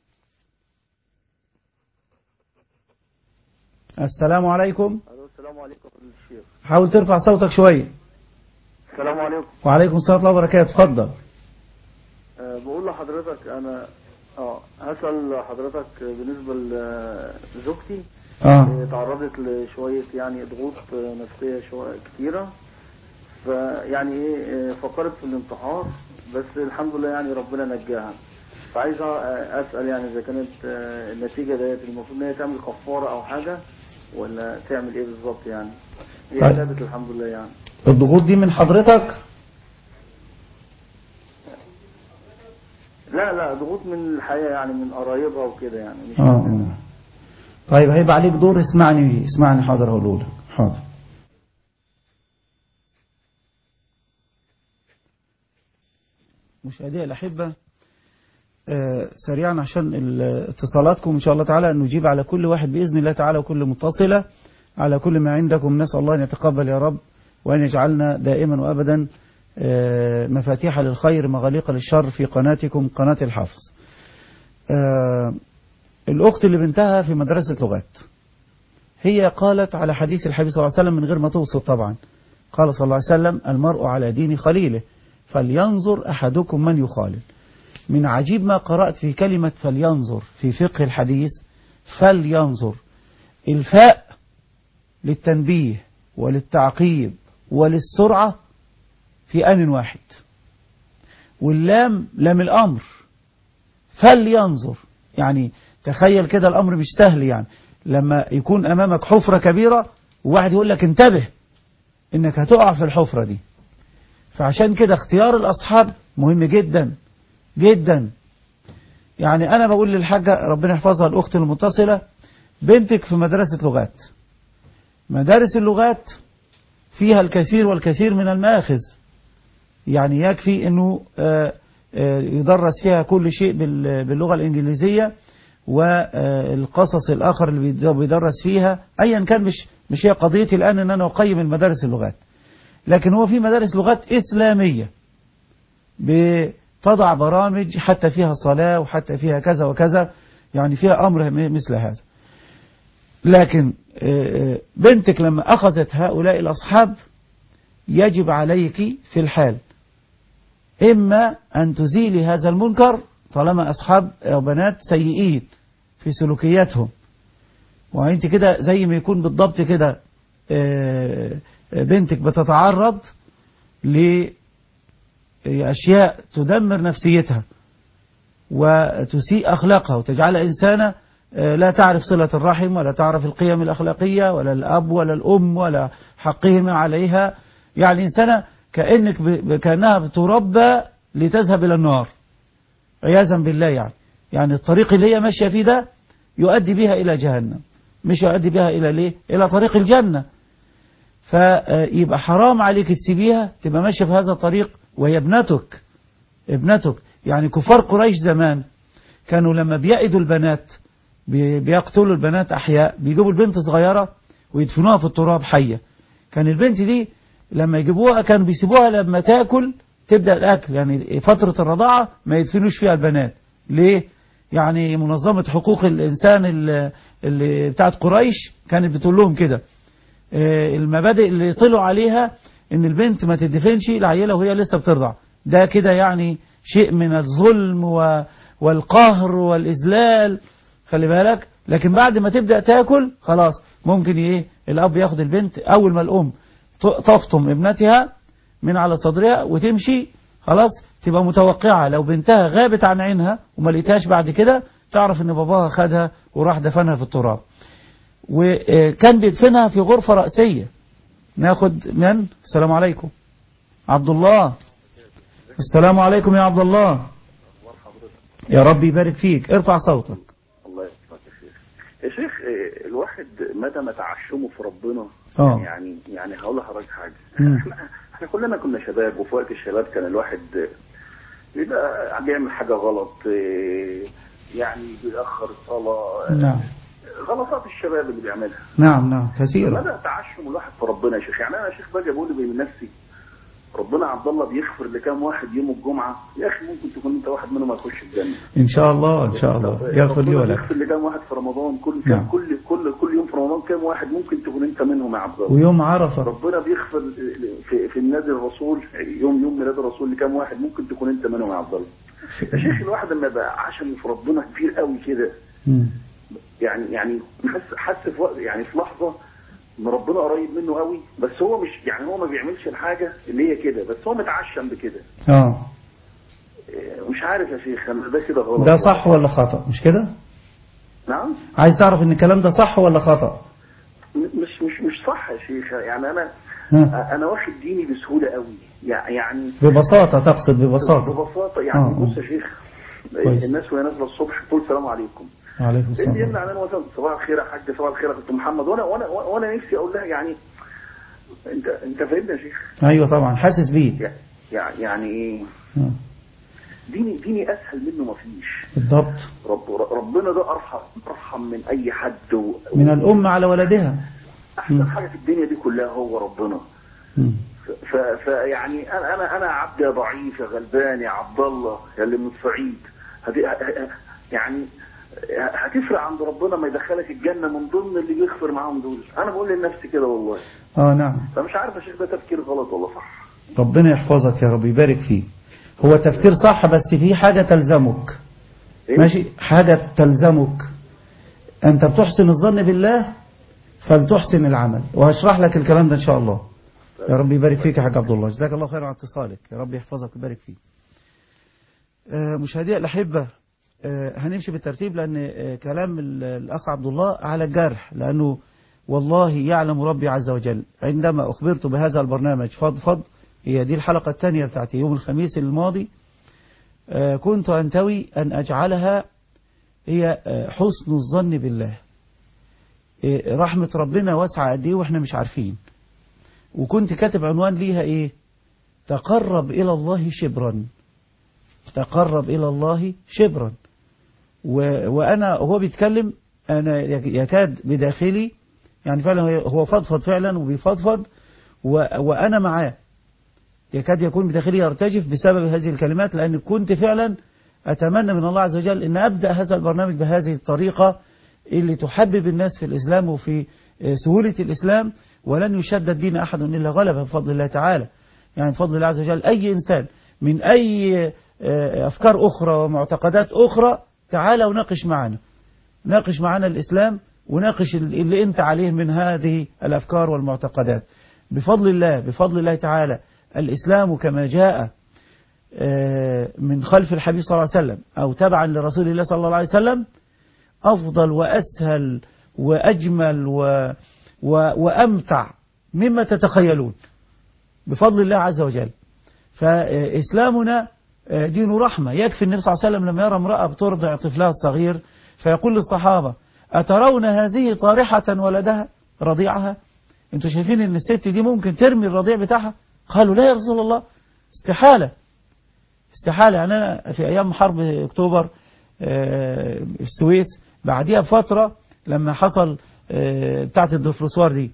السلام عليكم الو السلام عليكم فضيلة الشيخ حاول ترفع صوتك شوية السلام عليكم وعليكم السلام ورحمة الله وبركاته اتفضل أه بقول لحضرتك انا اه هسأل حضرتك بالنسبة لزوجتي اه آه، تعرضت لشوية يعني ضغوط آه، نفسية شوية كتيرة فيعني ايه آه، فكرت في الانتحار بس الحمد لله يعني ربنا نجاها فعايز آه، اسأل يعني اذا كانت آه، النتيجة ديت المفروض ان هي تعمل كفارة او حاجة ولا تعمل ايه بالظبط يعني هي طيب. ثابت الحمد لله يعني الضغوط دي من حضرتك لا لا ضغوط من الحياة يعني من قرايبها وكده يعني مش اه آه. طيب هيبقى عليك دور اسمعني اسمعني حاضر هقوله لك حاضر مشاهدي الأحبة آه، سريعا عشان ال- اتصالاتكم إن شاء الله تعالى أن نجيب على كل واحد بإذن الله تعالى وكل متصلة على كل ما عندكم نسأل الله أن يتقبل يا رب وأن يجعلنا دائما وأبدا آه، مفاتيح للخير مغاليق للشر في قناتكم قناة الحافظ آه، الأخت اللي بنتها في مدرسة لغات هي قالت على حديث الحبيب صلى الله عليه وسلم من غير ما توصل طبعا قال صلى الله عليه وسلم المرء على دين خليله فلينظر أحدكم من يخالل من عجيب ما قرأت في كلمة فلينظر في فقه الحديث فلينظر الفاء للتنبيه وللتعقيب وللسرعة في آن واحد واللام لام الأمر فلينظر يعني تخيل كده الأمر مش سهل يعني لما يكون أمامك حفرة كبيرة وواحد يقول لك انتبه إنك هتقع في الحفرة دي فعشان كده اختيار الأصحاب مهم جدا جدا يعني أنا بقول للحاجة ربنا يحفظها الأخت المتصلة بنتك في مدرسة لغات مدارس اللغات فيها الكثير والكثير من المآخذ يعني يكفي أنه آه، آه، يدرس فيها كل شيء بال- باللغة الإنجليزية والقصص الآخر اللي بيد- بيدرس فيها أيا كان مش مش هي قضيتي الآن أن أنا أقيم المدارس اللغات لكن هو في مدارس لغات إسلامية بتضع برامج حتى فيها صلاة وحتى فيها كذا وكذا يعني فيها أمر م- مثل هذا لكن آه، آه، بنتك لما أخذت هؤلاء الأصحاب يجب عليك في الحال إما أن تزيلي هذا المنكر طالما أصحاب أو بنات سيئين في سلوكياتهم وأنت كده زي ما يكون بالضبط كده آه، آه، بنتك بتتعرض لأشياء تدمر نفسيتها وتسيء أخلاقها وتجعلها إنسانة آه، لا تعرف صلة الرحم ولا تعرف القيم الأخلاقية ولا الأب ولا الأم ولا حقهما عليها يعني إنسانة كأنك ب- ب- كأنها بتربى لتذهب إلى النار عياذا بالله يعني يعني الطريق اللي هي ماشية فيه ده يؤدي بها إلى جهنم مش يؤدي بها إلى ليه إلى طريق الجنة فيبقى حرام عليك تسيبيها تبقى ماشية في هذا الطريق وهي ابنتك ابنتك يعني كفار قريش زمان كانوا لما بيأدوا البنات بي- بيقتلوا البنات أحياء بيجيبوا البنت صغيرة ويدفنوها في التراب حية كان البنت دي لما يجيبوها كانوا بيسيبوها لما تاكل تبدأ الأكل يعني فترة الرضاعة ما يدفنوش فيها البنات ليه؟ يعني منظمة حقوق الإنسان اللي, اللي بتاعت قريش كانت بتقول لهم كده آه، المبادئ اللي طلعوا عليها ان البنت ما تدفنش العيلة وهي لسه بترضع ده كده يعني شيء من الظلم و- والقهر والإذلال خلي بالك لكن بعد ما تبدأ تاكل خلاص ممكن ايه الأب ياخد البنت أول ما الأم ت- تفطم ابنتها من على صدرها وتمشي خلاص تبقى متوقعة لو بنتها غابت عن عينها وما لقيتهاش بعد كده تعرف ان باباها خدها وراح دفنها في التراب وكان بيدفنها في غرفة رأسية ناخد من السلام عليكم عبد الله السلام عليكم يا عبد الله يا رب يبارك فيك ارفع صوتك الله يحفظك يا شيخ يا شيخ إيه، الواحد مدى ما تعشمه في ربنا اه. يعني يعني هقول لحضرتك حاجه مم. احنا احنا كلنا كنا شباب وفي وقت الشباب كان الواحد بيبقى بيعمل حاجه غلط إيه، يعني بيأخر الصلاه نعم غلطات الشباب اللي بيعملها نعم نعم كثيرا مدى تعشم الواحد في ربنا يا شيخ يعني انا يا شيخ باجي بقول من نفسي ربنا عبد الله بيغفر لكام واحد يوم الجمعه يا اخي ممكن تكون انت واحد منهم هيخش الجنه إن شاء الله إن شاء الله يغفر لي ربنا ولك بيغفر لكام واحد في رمضان كل نعم. كام كل كل كل يوم في رمضان كام واحد ممكن تكون انت منهم يا عبد الله ويوم عرفة ربنا بيغفر في في النادي الرسول يوم يوم ميلاد الرسول لكام واحد ممكن تكون انت منهم يا عبد الله يا شيخ الواحد لما بقى عشم في ربنا كتير قوي كده مم. يعني يعني حس حس في وقت يعني في لحظه ان ربنا قريب منه قوي بس هو مش يعني هو ما بيعملش الحاجه اللي هي كده بس هو متعشم بكده اه إيه، مش عارف يا شيخ انا ده كده غلط ده صح ولا خطأ مش كده نعم عايز تعرف ان الكلام ده صح ولا خطأ م- مش مش مش صح يا شيخ يعني انا ها. انا واخد ديني بسهوله قوي يع- يعني ببساطة تقصد ببساطة ببساطه يعني آه. بص يا شيخ كويس. الناس وهي نازله الصبح تقول السلام عليكم عليكم ايه اللي السلام يمنع ان انا مثلا صباح الخير يا حاج صباح الخير يا دكتور محمد وانا وانا وانا نفسي اقول لها يعني انت انت فاهمني يا شيخ ايوه طبعا حاسس بيه يعني يعني ايه آه. ديني ديني اسهل منه ما فيش بالضبط رب ربنا ده ارحم ارحم من اي حد و... من الأم على ولدها احسن حاجه في الدنيا دي كلها هو ربنا مم. ف... فيعني انا انا انا عبد يا ضعيف يا غلبان يا عبد الله يا اللي من الصعيد هت... ه- يعني هتفرق عند ربنا ما يدخلك الجنه من ضمن اللي بيغفر معاهم دول انا بقول لنفسي كده والله اه نعم فمش عارف يا شيخ ده تفكير غلط ولا صح ربنا يحفظك يا رب يبارك فيه هو تفكير صح بس في حاجة تلزمك إيه؟ ماشي حاجة تلزمك أنت بتحسن الظن بالله فلتحسن العمل وهشرح لك الكلام ده إن شاء الله يا رب يبارك فيك يا حاج عبد الله جزاك الله خير على اتصالك يا رب يحفظك ويبارك فيك آه، مشاهدي الأحبة آه، هنمشي بالترتيب لأن آه، كلام ال- الأخ عبد الله على الجرح لأنه والله يعلم ربي عز وجل عندما أخبرت بهذا البرنامج فضفض هي دي الحلقة الثانية بتاعتي يوم الخميس الماضي آه، كنت أنتوي أن أجعلها هي آه، حسن الظن بالله آه، رحمة ربنا واسعة قد إيه وإحنا مش عارفين وكنت كاتب عنوان ليها إيه تقرب إلى الله شبرا تقرب إلى الله شبرا و... وأنا هو بيتكلم أنا يك- يكاد بداخلي يعني فعلا هو- هو فضفض فعلا وبيفضفض و... وأنا معاه يكاد يكون بداخلي يرتجف بسبب هذه الكلمات لأن كنت فعلا أتمنى من الله عز وجل أن أبدأ هذا البرنامج بهذه الطريقة اللي تحبب الناس في الإسلام وفي سهولة الإسلام ولن يشد الدين أحد إلا غلبه بفضل الله تعالى يعني بفضل الله عز وجل أي إنسان من أي أفكار أخرى ومعتقدات أخرى تعال وناقش معنا ناقش معنا الإسلام وناقش اللي أنت عليه من هذه الأفكار والمعتقدات بفضل الله بفضل الله تعالى الإسلام كما جاء من خلف الحبيب صلى الله عليه وسلم أو تبعا لرسول الله صلى الله عليه وسلم أفضل وأسهل وأجمل و و وأمتع مما تتخيلون بفضل الله عز وجل فإسلامنا دين رحمة يكفي النبي صلى الله عليه وسلم لما يرى امرأة بترضع طفلها الصغير فيقول للصحابة أترون هذه طارحة ولدها رضيعها انتوا شايفين ان الست دي ممكن ترمي الرضيع بتاعها قالوا لا يا رسول الله استحالة استحالة يعني أنا في أيام حرب أكتوبر في السويس بعديها بفترة لما حصل بتاعت الدفرسوار دي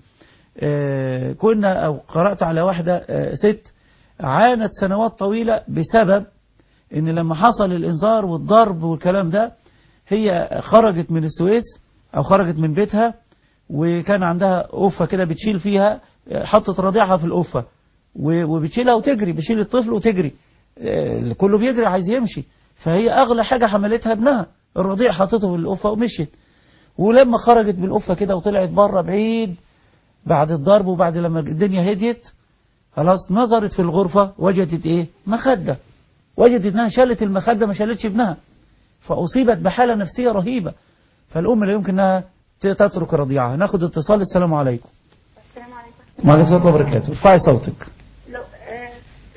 كنا أو قرأت على واحدة ست عانت سنوات طويلة بسبب ان لما حصل الانذار والضرب والكلام ده هي خرجت من السويس او خرجت من بيتها وكان عندها أوفة كده بتشيل فيها حطت رضيعها في الأوفة وبتشيلها وتجري بتشيل الطفل وتجري كله بيجري عايز يمشي فهي أغلى حاجة حملتها ابنها الرضيع حطته في الأوفة ومشيت ولما خرجت من الأوفة كده وطلعت بره بعيد بعد الضرب وبعد لما الدنيا هديت خلاص نظرت في الغرفة وجدت ايه مخدة وجدت انها شالت المخدة ما شالتش ابنها فأصيبت بحالة نفسية رهيبة فالأم لا يمكن انها تترك رضيعها ناخد اتصال السلام عليكم السلام عليكم وعليكم السلام وبركاته ارفعي صوتك لو آه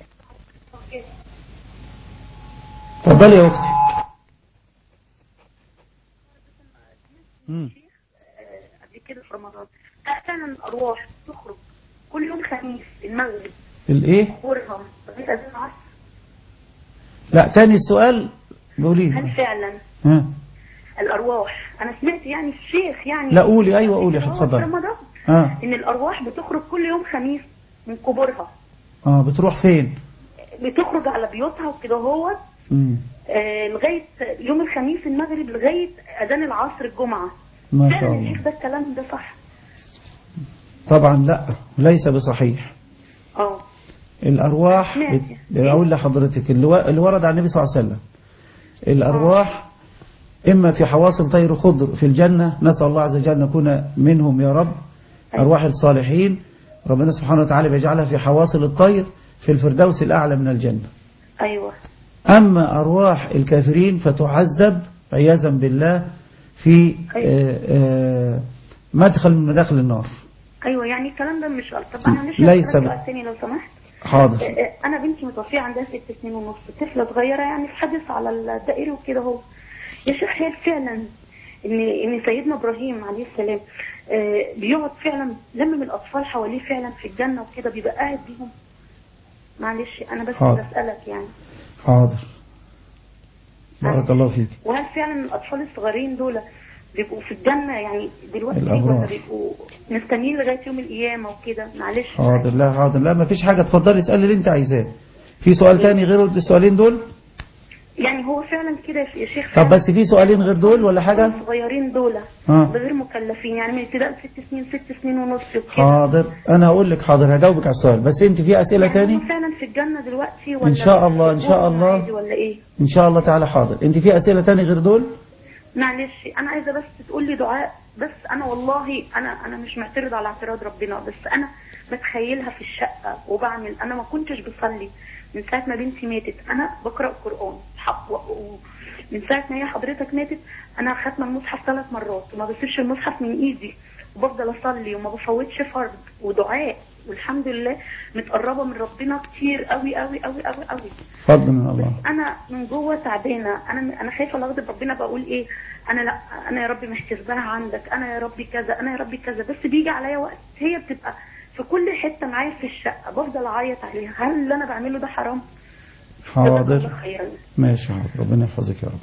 اتفضلي يا اختي مم. قبل كده في رمضان فعلا الارواح تخرج كل يوم خميس المغرب الايه قرهم لغايه اذان العصر لا تاني السؤال قولي هل فعلا ها الارواح انا سمعت يعني الشيخ يعني لا قولي ايوه قولي هو في اتفضلي رمضان اه ان الارواح بتخرج كل يوم خميس من قبورها اه بتروح فين بتخرج على بيوتها وكده هو مم. آه لغايه يوم الخميس المغرب لغايه اذان العصر الجمعه ما شاء فعلا الله الشيخ ده الكلام ده صح طبعا لا ليس بصحيح اه الأرواح سمعت. بت- أقول لحضرتك اللي و- اللي ورد عن النبي صلى الله عليه وسلم الأرواح إما في حواصل طير خضر في الجنة نسأل الله عز وجل أن نكون منهم يا رب أرواح الصالحين ربنا سبحانه وتعالى بيجعلها في حواصل الطير في الفردوس الأعلى من الجنة ايوه أما أرواح الكافرين فتعذب عياذا بالله في آه، آه، مدخل من مداخل النار ايوه يعني الكلام ده مش غلط طب انا مش ليس هسألك ب- سؤال تاني لو سمحت حاضر آه، آه، انا بنتي متوفيه عندها ست سنين ونص طفله صغيره يعني في حادث على الدائري وكده اهو يا شيخ هل فعلا ان ان سيدنا ابراهيم عليه السلام آه، بيقعد فعلا لمم الاطفال حواليه فعلا في الجنه وكده بيبقى قاعد بيهم معلش انا بس حاضر. بسالك يعني حاضر بارك الله فيك وهل فعلا الاطفال الصغيرين دول بيبقوا في الجنه يعني دلوقتي الأبرار. ولا بيبقوا مستنيين لغايه يوم القيامه وكده معلش حاضر لا حاضر لا ما فيش حاجة اتفضلي اسألي اللي انت عايزاه في سؤال تاني غير السؤالين دول يعني هو فعلا كده يا شيخ طب فعلا بس في سؤالين غير دول ولا حاجة الصغيرين دول اه. غير مكلفين يعني من ابتداء ست سنين ست سنين ونص وكده حاضر انا هقول لك حاضر هجاوبك على السؤال بس انت في اسئلة يعني تاني هم فعلا في الجنة دلوقتي ولا إن شاء الله، إن شاء في الله. عادي ولا ايه ان شاء الله تعالى حاضر انت في اسئلة تاني غير دول معلش انا عايزه بس تقول لي دعاء بس انا والله انا انا مش معترض على اعتراض ربنا بس انا بتخيلها في الشقه وبعمل انا ما كنتش بصلي من ساعه ما بنتي ماتت انا بقرا قران حق و- و- من ساعه ما هي حضرتك ماتت انا ختمه المصحف ثلاث مرات وما بسيبش المصحف من ايدي وبفضل اصلي وما بفوتش فرض ودعاء والحمد لله متقربه من ربنا كتير قوي قوي قوي قوي قوي فضل من الله انا من جوه تعبانه انا انا خايفه لا اغضب ربنا بقول ايه انا لا انا يا ربي محتسباها عندك انا يا ربي كذا انا يا ربي كذا بس بيجي عليا وقت هي بتبقى في كل حته معايا في الشقه بفضل اعيط عليها هل اللي انا بعمله ده حرام؟ جزاك حاضر الله خيرا ماشي حاضر ربنا يحفظك يا رب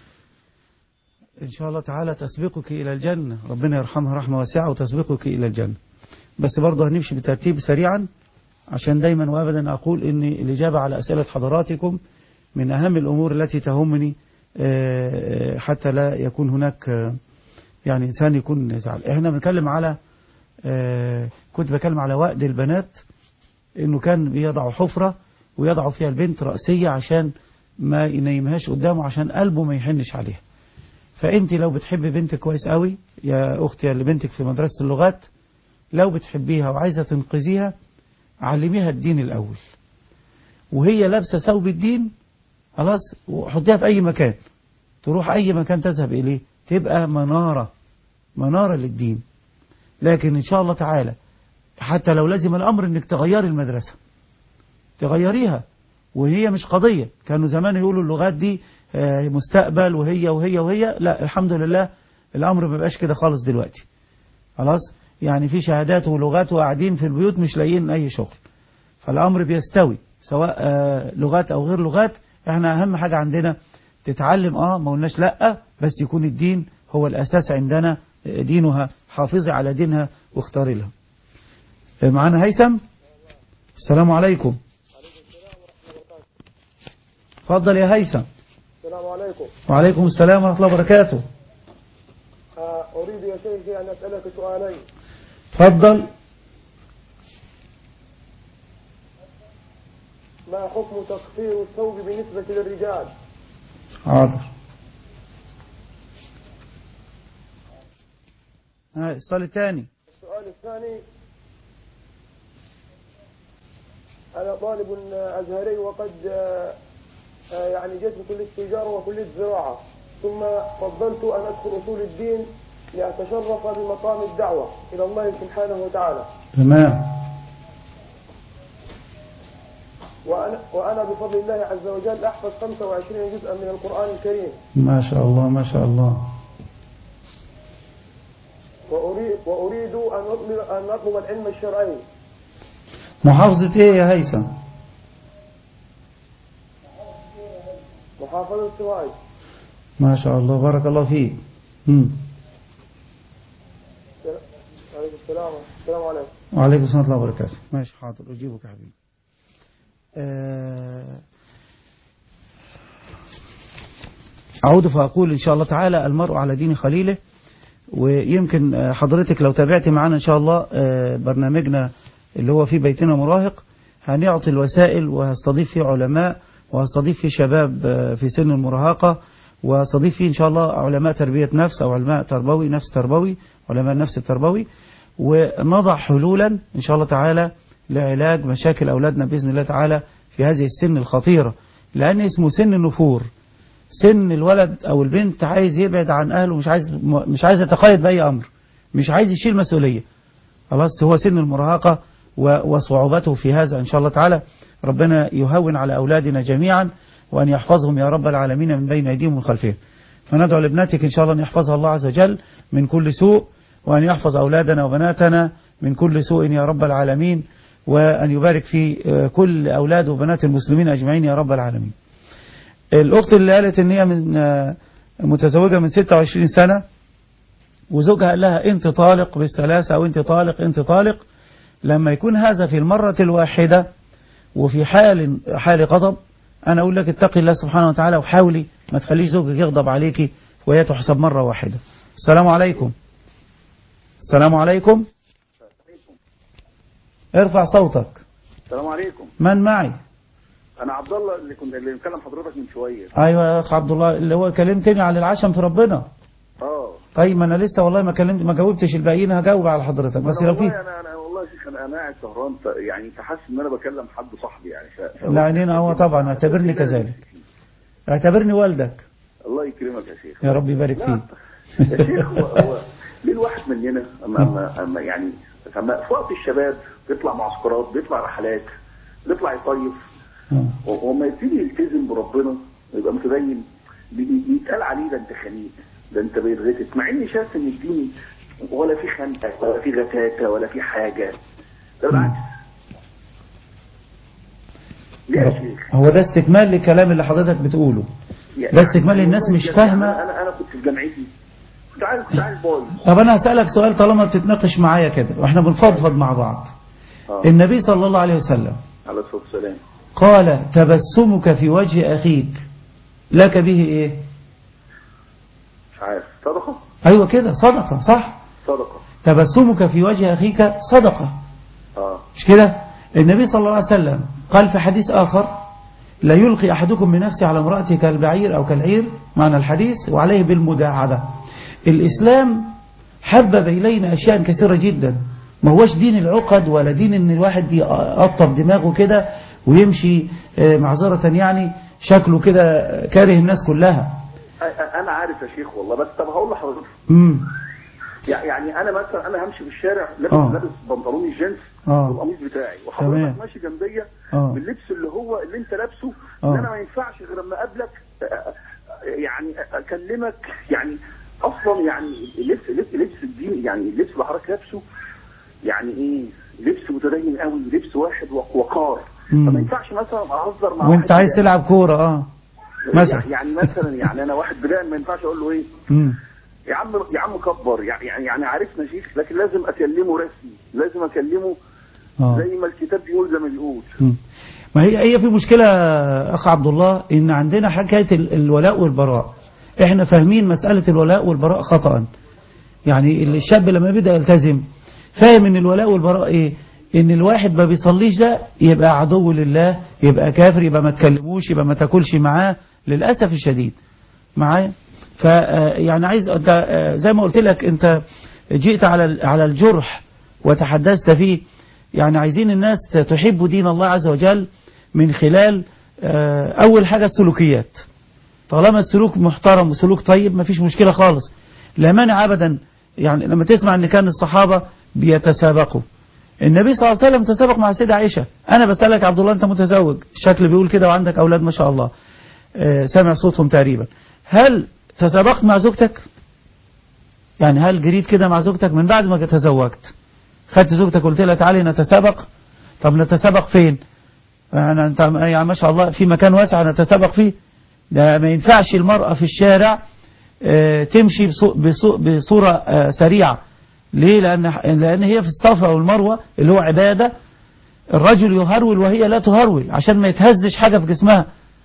إن شاء الله تعالى تسبقك إلى الجنة ربنا يرحمها رحمة واسعة وتسبقك إلى الجنة بس برضه هنمشي بترتيب سريعا عشان دايما وابدا أقول إن الإجابة على أسئلة حضراتكم من أهم الأمور التي تهمني آه، حتى لا يكون هناك آه، يعني إنسان يكون زعل إحنا بنتكلم على آه، كنت بتكلم على وقت البنات إنه كان بيضعوا حفرة ويضعوا فيها البنت رأسية عشان ما ينيمهاش قدامه عشان قلبه ما يحنش عليها فانت لو بتحبي بنتك كويس قوي يا اختي اللي بنتك في مدرسة اللغات لو بتحبيها وعايزة تنقذيها علميها الدين الاول وهي لابسة ثوب الدين خلاص وحطيها في اي مكان تروح اي مكان تذهب اليه تبقى منارة منارة للدين لكن ان شاء الله تعالى حتى لو لازم الامر انك تغيري المدرسة تغيريها وهي مش قضية كانوا زمان يقولوا اللغات دي آه، مستقبل وهي وهي وهي لا الحمد لله الأمر ما بقاش كده خالص دلوقتي خلاص يعني في شهادات ولغات وقاعدين في البيوت مش لاقيين أي شغل فالأمر بيستوي سواء آه، لغات أو غير لغات احنا أهم حاجة عندنا تتعلم اه ما قلناش لا بس يكون الدين هو الأساس عندنا آه، دينها حافظي على دينها واختاري لها آه، معانا هيثم السلام عليكم اتفضل يا هيثم السلام عليكم وعليكم السلام ورحمة الله وبركاته آه، أريد يا شيخي أن أسألك سؤالين اتفضل ما حكم تقصير الثوب بالنسبة للرجال حاضر ها السؤال الثاني السؤال الثاني أنا طالب أزهري وقد آه، آه، يعني جئت من كلية التجارة وكلية الزراعة ثم فضلت أن أدخل أصول الدين لأتشرف بمقام الدعوة إلى الله سبحانه وتعالى تمام وأنا, وأنا وأنا بفضل الله عز وجل أحفظ 25 جزءا من القرآن الكريم ما شاء الله ما شاء الله وأريد, وأريد أن أطلب, أن أطلب العلم الشرعي محافظة ايه يا هيثم محافظة سوهاج ما شاء الله بارك الله فيك مم. عليكم السلام السلام عليكم وعليكم السلام ورحمة الله وبركاته ماشي حاضر أجيبك يا حبيبي آه، أعود فأقول إن شاء الله تعالى المرء على دين خليله ويمكن آه، حضرتك لو تابعت معنا إن شاء الله آه، برنامجنا اللي هو في بيتنا مراهق هنعطي الوسائل وهستضيف فيه علماء وهستضيف فيه شباب آه، في سن المراهقة وهستضيف فيه إن شاء الله علماء تربية نفس أو علماء تربوي نفس تربوي علماء النفس التربوي ونضع حلولا إن شاء الله تعالى لعلاج مشاكل أولادنا بإذن الله تعالى في هذه السن الخطيرة لأن اسمه سن النفور سن الولد أو البنت عايز يبعد عن أهله مش عايز مش عايز يتقيد بأي أمر مش عايز يشيل مسؤولية خلاص هو سن المراهقة و- وصعوبته في هذا إن شاء الله تعالى ربنا يهون على أولادنا جميعا وأن يحفظهم يا رب العالمين من بين أيديهم ومن خلفهم فندعو لابنتك إن شاء الله أن يحفظها الله عز وجل من كل سوء وأن يحفظ أولادنا وبناتنا من كل سوء يا رب العالمين وأن يبارك في آه، كل أولاد وبنات المسلمين أجمعين يا رب العالمين الأخت اللي قالت إن هي من آه، متزوجة من 26 سنة وزوجها قال لها أنت طالق بالثلاثة أو أنت طالق أنت طالق لما يكون هذا في المرة الواحدة وفي حال حال غضب أنا أقول لك اتقي الله سبحانه وتعالى وحاولي ما تخليش زوجك يغضب عليكي وهي تحسب مرة واحدة السلام عليكم السلام عليكم ارفع صوتك السلام عليكم من معي انا عبد الله اللي كنت اللي بكلم حضرتك من شويه ايوه يا اخ عبد الله اللي هو كلمتني على العشم في ربنا اه طيب ما انا لسه والله ما كلمت ما جاوبتش الباقيين هجاوب على حضرتك بس أنا لو والله في انا انا والله يا شيخ انا انا قاعد سهران ف- يعني فحاسس ان انا بكلم حد صاحبي يعني ف... ف... لا عينينا هو طبعا اعتبرني كذلك اعتبرني والدك الله يكرمك يا شيخ يا رب يبارك لا، فيك يا شيخ هو, هو ليه الواحد مننا اما اما اما يعني اما في وقت الشباب بيطلع معسكرات بيطلع رحلات بيطلع يصيف آه. و- وما يبتدي يلتزم بربنا ويبقى متدين بي- بيتقال عليه ده انت خنيق ده انت بيتغتت مع اني شايف ان الدين ولا في خنقه ولا في غتاتة ولا في حاجه ده بالعكس ليه يا شيخ؟ هو ده استكمال للكلام اللي حضرتك بتقوله يعني ده استكمال الناس والله مش يعني فاهمة. انا انا كنت في جامعتي كنت عايز كنت عايز بايظ طب انا هسألك سؤال طالما بتتناقش معايا كده واحنا بنفضفض مع بعض اه النبي صلى الله عليه وسلم عليه الصلاه والسلام قال تبسمك في وجه أخيك لك به إيه مش عارف صدقه أيوة كده صدقة صح صدقه تبسمك في وجه أخيك صدقة اه مش كده النبي صلى الله عليه وسلم قال في حديث آخر لا يلقي أحدكم بنفسه على امرأته كالبعير أو كالعير معنى الحديث وعليه بالمداعبة الإسلام حبب إلينا أشياء كثيرة جدا ما هوش دين العقد ولا دين ان الواحد يقطب دماغه كده ويمشي آه، معذرة يعني شكله كده كاره الناس كلها أ- أ- انا عارف يا شيخ والله بس طب هقول لحضرتك امم يع- يعني انا مثلا انا همشي في الشارع آه. لابس لابس بنطلون الجينز آه. والقميص بتاعي تمام. وحضرتك ماشي جنبيا آه. باللبس اللي هو اللي انت لابسه آه. ان انا ما ينفعش غير لما اقابلك آه، آه، يعني اكلمك يعني اصلا يعني لبس لبس لبس الدين يعني اللبس اللي حضرتك لابسه يعني ايه لبس متدين قوي لبس واحد وق- وقار مم. فما ينفعش مثلا اهزر مع وانت واحد عايز بدائي. تلعب كورة اه مثلا يعني مثلا يعني انا واحد بدائي ما ينفعش اقول له ايه امم يا عم يا عم كبر يعني يعني يعني عارفنا شيخ لكن لازم اكلمه رسمي لازم اكلمه اه زي ما الكتاب بيقول زي ما بيقول مم. ما هي هي في مشكلة أخ عبد الله إن عندنا حكاية ال- الولاء والبراء إحنا فاهمين مسألة الولاء والبراء خطأ يعني الشاب لما بيبدأ يلتزم فاهم إن الولاء والبراء إيه إن الواحد ما بيصليش ده يبقى عدو لله يبقى كافر يبقى ما تكلموش يبقى ما تاكلش معاه للأسف الشديد معايا ف يعني عايز أنت آه، زي ما قلت لك أنت جئت على ال- على الجرح وتحدثت فيه يعني عايزين الناس تحب دين الله عز وجل من خلال آه، أول حاجة السلوكيات طالما السلوك محترم وسلوك طيب ما فيش مشكلة خالص لا مانع أبدا يعني لما تسمع أن كان الصحابة بيتسابقوا النبي صلى الله عليه وسلم تسابق مع سيدة عائشة أنا بسألك عبد الله أنت متزوج الشكل بيقول كده وعندك أولاد ما شاء الله آه، سامع صوتهم تقريبا هل تسابقت مع زوجتك يعني هل جريت كده مع زوجتك من بعد ما تزوجت خدت زوجتك قلت لها تعالي نتسابق طب نتسابق فين يعني انت يعني ما شاء الله في مكان واسع نتسابق فيه ده ما ينفعش المرأة في الشارع آه، تمشي بصو- بصو- بصورة آه، سريعة ليه لأن, لأن هي في الصفا والمروة اللي هو عبادة الرجل يهرول وهي لا تهرول عشان ما يتهزش حاجة في جسمها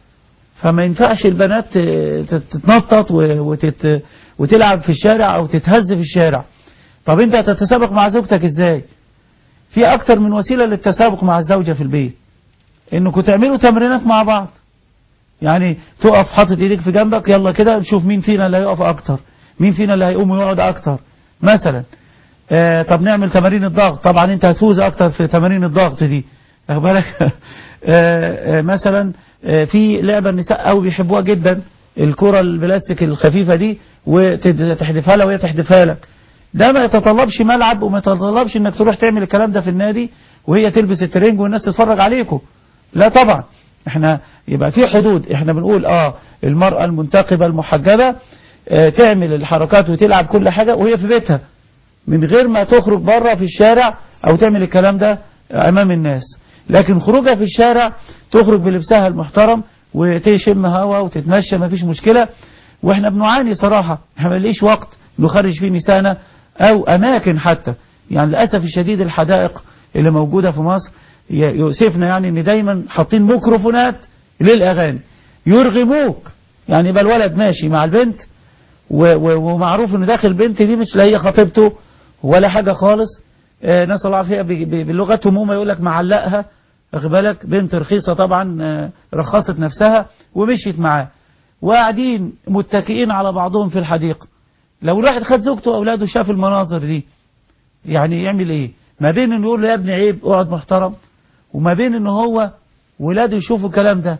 فما ينفعش البنات ت- تتنطط و- وتت وتلعب في الشارع أو تتهز في الشارع طب انت هتتسابق مع زوجتك ازاي في اكتر من وسيلة للتسابق مع الزوجة في البيت انكم تعملوا تمرينات مع بعض يعني تقف حاطط ايديك في جنبك يلا كده نشوف مين فينا اللي هيقف اكتر مين فينا اللي هيقوم ويقعد اكتر مثلا آه طب نعمل تمارين الضغط طبعا انت هتفوز اكتر في تمارين الضغط دي واخد بالك آه آه مثلا آه في لعبة النساء قوي بيحبوها جدا الكرة البلاستيك الخفيفة دي وتحدفها لها وهي تحدفها لك ده ما يتطلبش ملعب وما يتطلبش انك تروح تعمل الكلام ده في النادي وهي تلبس الترنج والناس تتفرج عليكم لا طبعا احنا يبقى في حدود احنا بنقول اه المرأة المنتقبة المحجبة اه تعمل الحركات وتلعب كل حاجة وهي في بيتها من غير ما تخرج بره في الشارع او تعمل الكلام ده امام الناس لكن خروجها في الشارع تخرج بلبسها المحترم وتشم هوا وتتمشى ما فيش مشكلة واحنا بنعاني صراحة احنا ما ليش وقت نخرج فيه نسانا او اماكن حتى يعني للاسف الشديد الحدائق اللي موجودة في مصر ي- يؤسفنا يعني ان دايما حاطين ميكروفونات للاغاني يرغموك يعني يبقى الولد ماشي مع البنت و- و- ومعروف ان داخل البنت دي مش لا هي خطيبته ولا حاجة خالص آه، نسأل الله العافية ب- ب- بلغتهم هم يقول لك معلقها واخد بالك بنت رخيصة طبعا آه، رخصت نفسها ومشيت معاه وقاعدين متكئين على بعضهم في الحديقة لو الواحد خد زوجته واولاده شاف المناظر دي يعني يعمل ايه ما بين انه يقول له يا ابني عيب اقعد محترم وما بين انه هو ولاده يشوفوا الكلام ده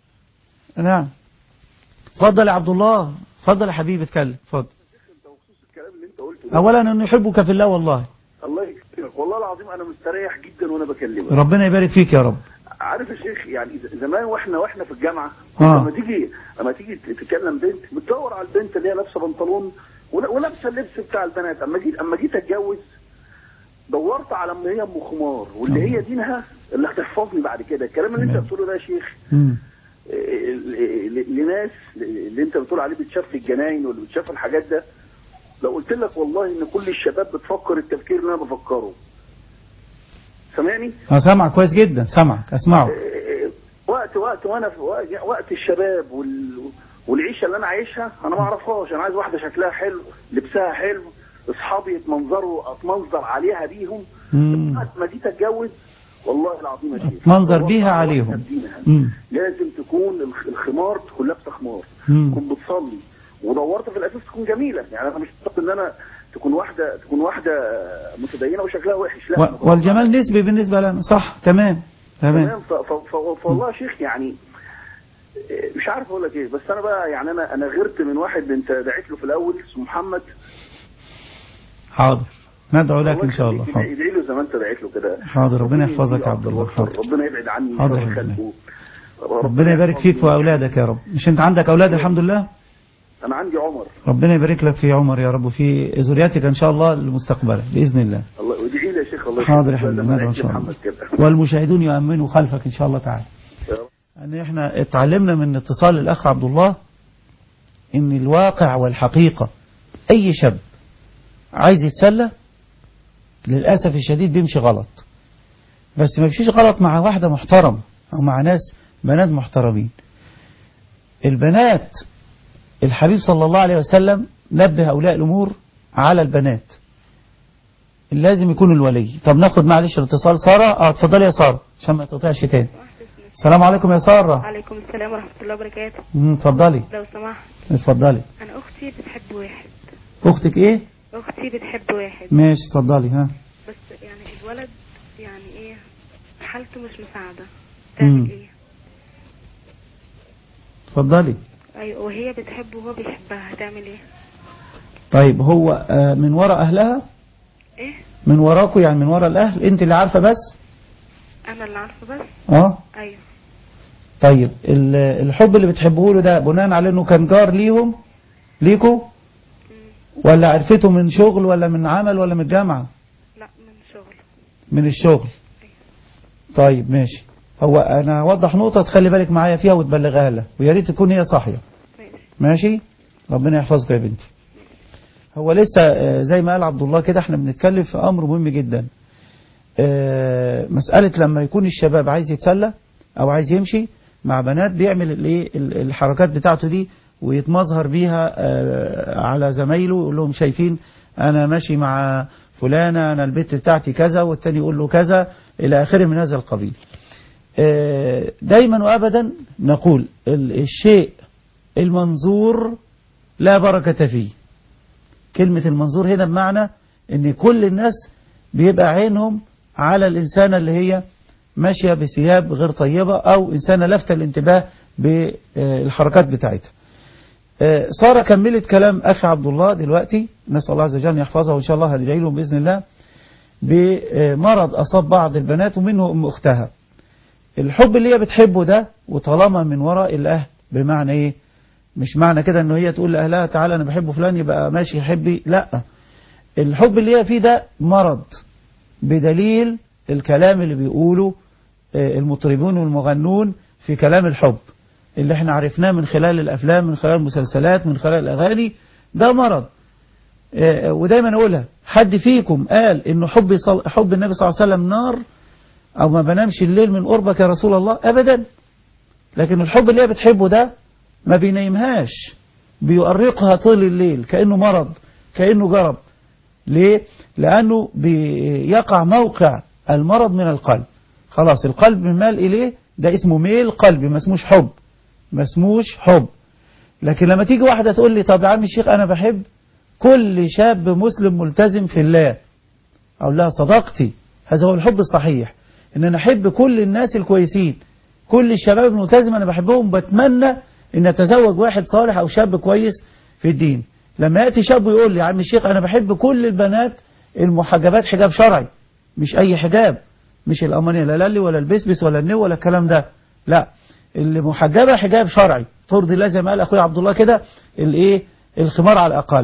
نعم اتفضل يا عبد الله اتفضل يا حبيبي اتكلم اتفضل الكلام اللي انت قلته ده اولا انه يحبك في الله والله الله يكرمك والله العظيم انا مستريح جدا وانا بكلمك ربنا يبارك فيك يا رب عارف يا شيخ يعني ز- زمان واحنا واحنا في الجامعه آه. لما تيجي لما تيجي ت- تكلم بنت بتدور على البنت اللي هي لابسه بنطلون ول- ولابسه اللبس بتاع البنات اما جيت اما جيت اتجوز دورت على ام هي ام خمار واللي هي دينها اللي هتحفظني بعد كده الكلام اللي انت تمام. بتقوله ده يا شيخ مم. إيه، ل- ل- لناس اللي انت بتقول عليه بتشاف في الجناين واللي بتشاف في الحاجات ده لو قلت لك والله ان كل الشباب بتفكر التفكير اللي انا بفكره سامعني؟ انا سامعك كويس جدا سامعك اسمعه إيه، وقت وقت وانا في وقت, وقت الشباب وال والعيشه اللي انا عايشها انا ما اعرفهاش انا عايز واحده شكلها حلو لبسها حلو اصحابي يتمنظروا اتمنظر عليها بيهم مم. وقت ما جيت اتجوز والله العظيم يا شيخ اتمنظر دورت بيها على عليهم. واحدة بدينها. مم. لازم تكون الخ- الخمار تكون لابسه خمار مم. تكون بتصلي ودورت في الاساس تكون جميله يعني انا مش شرط ان انا تكون واحده تكون واحده متدينه وشكلها وحش لا و- والجمال نسبي بالنسبة لنا صح تمام تمام تمام ف- ف- ف- فوالله يا شيخ يعني إيه، مش عارف اقول لك ايه بس انا بقى يعني انا انا غيرت من واحد انت دعيت له في الاول اسمه محمد حاضر ندعو لك ان شاء الله يخليك حاضر ادعي له زي ما انت دعيت له كده حاضر ربنا يحفظك يا عبد الله أكتر حاضر وأكتر. ربنا يبعد عني حاضر شر يا حبيبي. خلقه. ربنا يبارك فيك في اولادك يا رب مش انت عندك اولاد الحمد لله انا عندي عمر ربنا يبارك لك في عمر يا رب وفي ذريتك ان شاء الله المستقبلة باذن الله الله وادعي لي يا شيخ الله حاضر يا يخليك. حبيبي زي ما ندعو ان دعيت شاء الله لمحمد كده. والمشاهدون يؤمنوا خلفك ان شاء الله تعالى يا رب. ان احنا اتعلمنا من اتصال الاخ عبد الله ان الواقع والحقيقة اي شاب عايز يتسلى للأسف الشديد بيمشي غلط بس ما بيمشيش غلط مع واحدة محترمة او مع ناس بنات محترمين البنات الحبيب صلى الله عليه وسلم نبه هؤلاء الأمور على البنات لازم يكون الولي طب ناخد معلش الاتصال سارة اه اتفضلي يا سارة عشان ما تقطعش تاني السلام عليكم يا سارة عليكم السلام ورحمة الله وبركاته مم، اتفضلي لو سمحت اتفضلي أنا أختي بتحب واحد اختك ايه أختي بتحب واحد ماشي اتفضلي ها بس يعني الولد يعني إيه حالته مش مساعدة مم. تعمل إيه اتفضلي أيوة وهي بتحبه وهو بيحبها هتعمل إيه طيب هو آه، من وراء اهلها إيه من وراكوا يعني من ورا الأهل أنت اللي عارفة بس انا اللي عارفه بس اه ايوه طيب ال- الحب اللي بتحبوه له ده بناء على انه كان جار ليهم ليكوا ولا عرفته من شغل ولا من عمل ولا من الجامعة لا من شغل من الشغل طيب ماشي هو انا اوضح نقطة تخلي بالك معايا فيها وتبلغها لها ويا ريت تكون هي صاحية ماشي ربنا يحفظك يا بنتي هو لسه آه، زي ما قال عبد الله كده احنا بنتكلم في امر مهم جدا آه، مسألة لما يكون الشباب عايز يتسلى او عايز يمشي مع بنات بيعمل الايه ال- الحركات بتاعته دي ويتمظهر بيها آه، على زمايله يقول لهم شايفين انا ماشي مع فلانة انا البيت بتاعتي كذا والتاني يقول له كذا الى اخره من هذا القبيل آه، دايما وابدا نقول ال- الشيء المنظور لا بركة فيه كلمة المنظور هنا بمعنى ان كل الناس بيبقى عينهم على الإنسانة اللي هي ماشية بثياب غير طيبة أو إنسانة لفتة الانتباه بالحركات بتاعتها آه، سارة كملت كلام أخي عبد الله دلوقتي نسأل الله عز وجل أن يحفظها وإن شاء الله هدعي لهم بإذن الله بمرض أصاب بعض البنات ومنه أم أختها الحب اللي هي بتحبه ده وطالما من وراء الأهل بمعنى إيه مش معنى كده أنه هي تقول لأهلها تعالى أنا بحب فلان يبقى ماشي يحبي لا الحب اللي هي فيه ده مرض بدليل الكلام اللي بيقوله آه، المطربون والمغنون في كلام الحب اللي احنا عرفناه من خلال الأفلام من خلال المسلسلات من خلال الأغاني ده مرض آه، ودايما أقولها حد فيكم قال إنه حب, صل... حب النبي صلى الله عليه وسلم نار أو ما بنامش الليل من قربك يا رسول الله أبدا لكن الحب اللي هي بتحبه ده ما بينيمهاش بيؤرقها طول الليل كأنه مرض كأنه جرب ليه؟ لأنه بيقع موقع المرض من القلب خلاص القلب مال إليه ده اسمه ميل قلبي ما اسموش حب ما اسموش حب لكن لما تيجي واحدة تقول لي طب يا عم الشيخ أنا بحب كل شاب مسلم ملتزم في الله أقول لها صدقتي هذا هو الحب الصحيح إن أنا أحب كل الناس الكويسين كل الشباب الملتزم أنا بحبهم بتمنى إن أتزوج واحد صالح أو شاب كويس في الدين لما يأتي شاب ويقول لي يا عم الشيخ أنا بحب كل البنات المحجبات حجاب شرعي مش أي حجاب مش الأمانية لا للي ولا البسبس ولا النو ولا الكلام ده لا اللي محجبة حجاب شرعي ترضي الله زي ما قال أخويا عبد الله كده الإيه الخمار على الأقل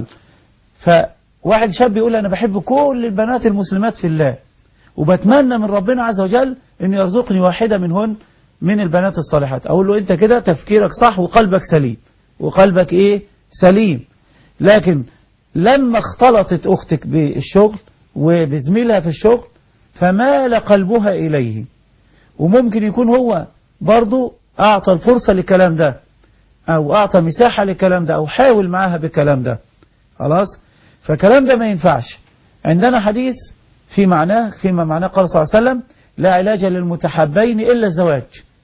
فواحد شاب يقول أنا بحب كل البنات المسلمات في الله وبتمنى من ربنا عز وجل أن يرزقني واحدة منهن من البنات الصالحات أقول له أنت كده تفكيرك صح وقلبك سليم وقلبك إيه سليم لكن لما اختلطت أختك بالشغل وبزميلها في الشغل فمال قلبها إليه وممكن يكون هو برضو أعطى الفرصة للكلام ده أو أعطى مساحة للكلام ده أو حاول معاها بالكلام ده خلاص فالكلام ده ما ينفعش عندنا حديث في معناه فيما معناه قال صلى الله عليه وسلم لا علاج للمتحبين إلا الزواج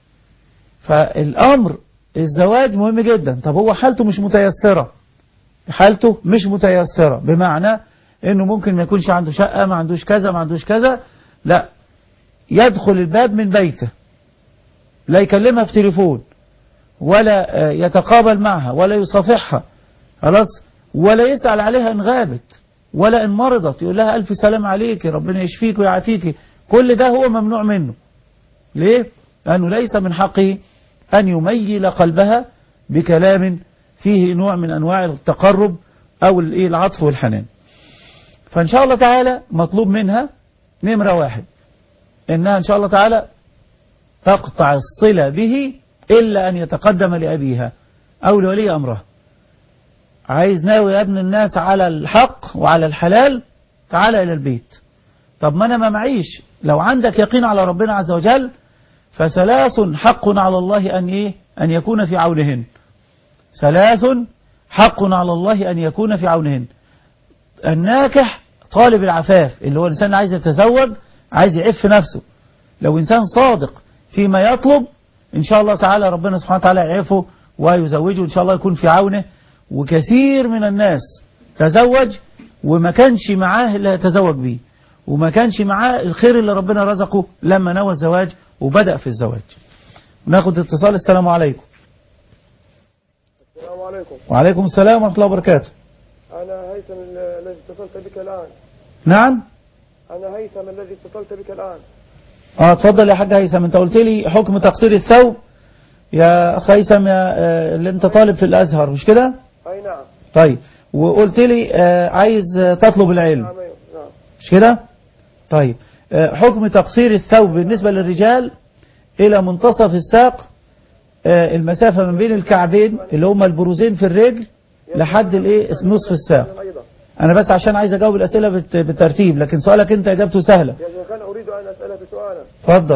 فالأمر الزواج مهم جدا طب هو حالته مش متيسرة حالته مش متيسرة بمعنى انه ممكن ما يكونش عنده شقة ما عندوش كذا ما عندوش كذا لا يدخل الباب من بيته لا يكلمها في تليفون ولا يتقابل معها ولا يصافحها خلاص ولا يسأل عليها ان غابت ولا ان مرضت يقول لها ألف سلام عليك ربنا يشفيك ويعافيك كل ده هو ممنوع منه ليه؟ لأنه ليس من حقه أن يميل قلبها بكلام فيه نوع من أنواع التقرب أو العطف والحنان فإن شاء الله تعالى مطلوب منها نمرة واحد إنها إن شاء الله تعالى تقطع الصلة به إلا أن يتقدم لأبيها أو لولي أمرها عايز ناوي يا ابن الناس على الحق وعلى الحلال تعال إلى البيت طب ما أنا ما معيش لو عندك يقين على ربنا عز وجل فثلاث حق على الله أن إيه أن يكون في عونهن ثلاث حق على الله أن يكون في عونهن الناكح طالب العفاف اللي هو الإنسان عايز يتزوج عايز يعف نفسه لو إنسان صادق فيما يطلب إن شاء الله تعالى ربنا سبحانه وتعالى يعفه ويزوجه إن شاء الله يكون في عونه وكثير من الناس تزوج وما كانش معاه اللي يتزوج بيه وما كانش معاه الخير اللي ربنا رزقه لما نوى الزواج وبدأ في الزواج ناخد اتصال السلام عليكم السلام عليكم وعليكم السلام ورحمة الله وبركاته أنا هيثم الذي اتصلت بك الآن نعم أنا هيثم الذي اتصلت بك الآن اه اتفضل يا حاج هيثم انت قلت لي حكم تقصير الثوب يا اخ هيثم يا آه، اللي انت طالب في الازهر مش كده أي نعم طيب وقلت لي آه، عايز آه، تطلب العلم نعم أيوه نعم مش كده طيب آه، حكم تقصير الثوب بالنسبة للرجال إلى منتصف الساق آه، المسافة من بين الكعبين اللي هم البروزين في الرجل لحد الايه نصف الساق أيضا انا بس عشان عايز اجاوب الاسئله بالت- بالترتيب لكن سؤالك انت اجابته سهله يا شيخنا أريد أن أسألك سؤالا اتفضل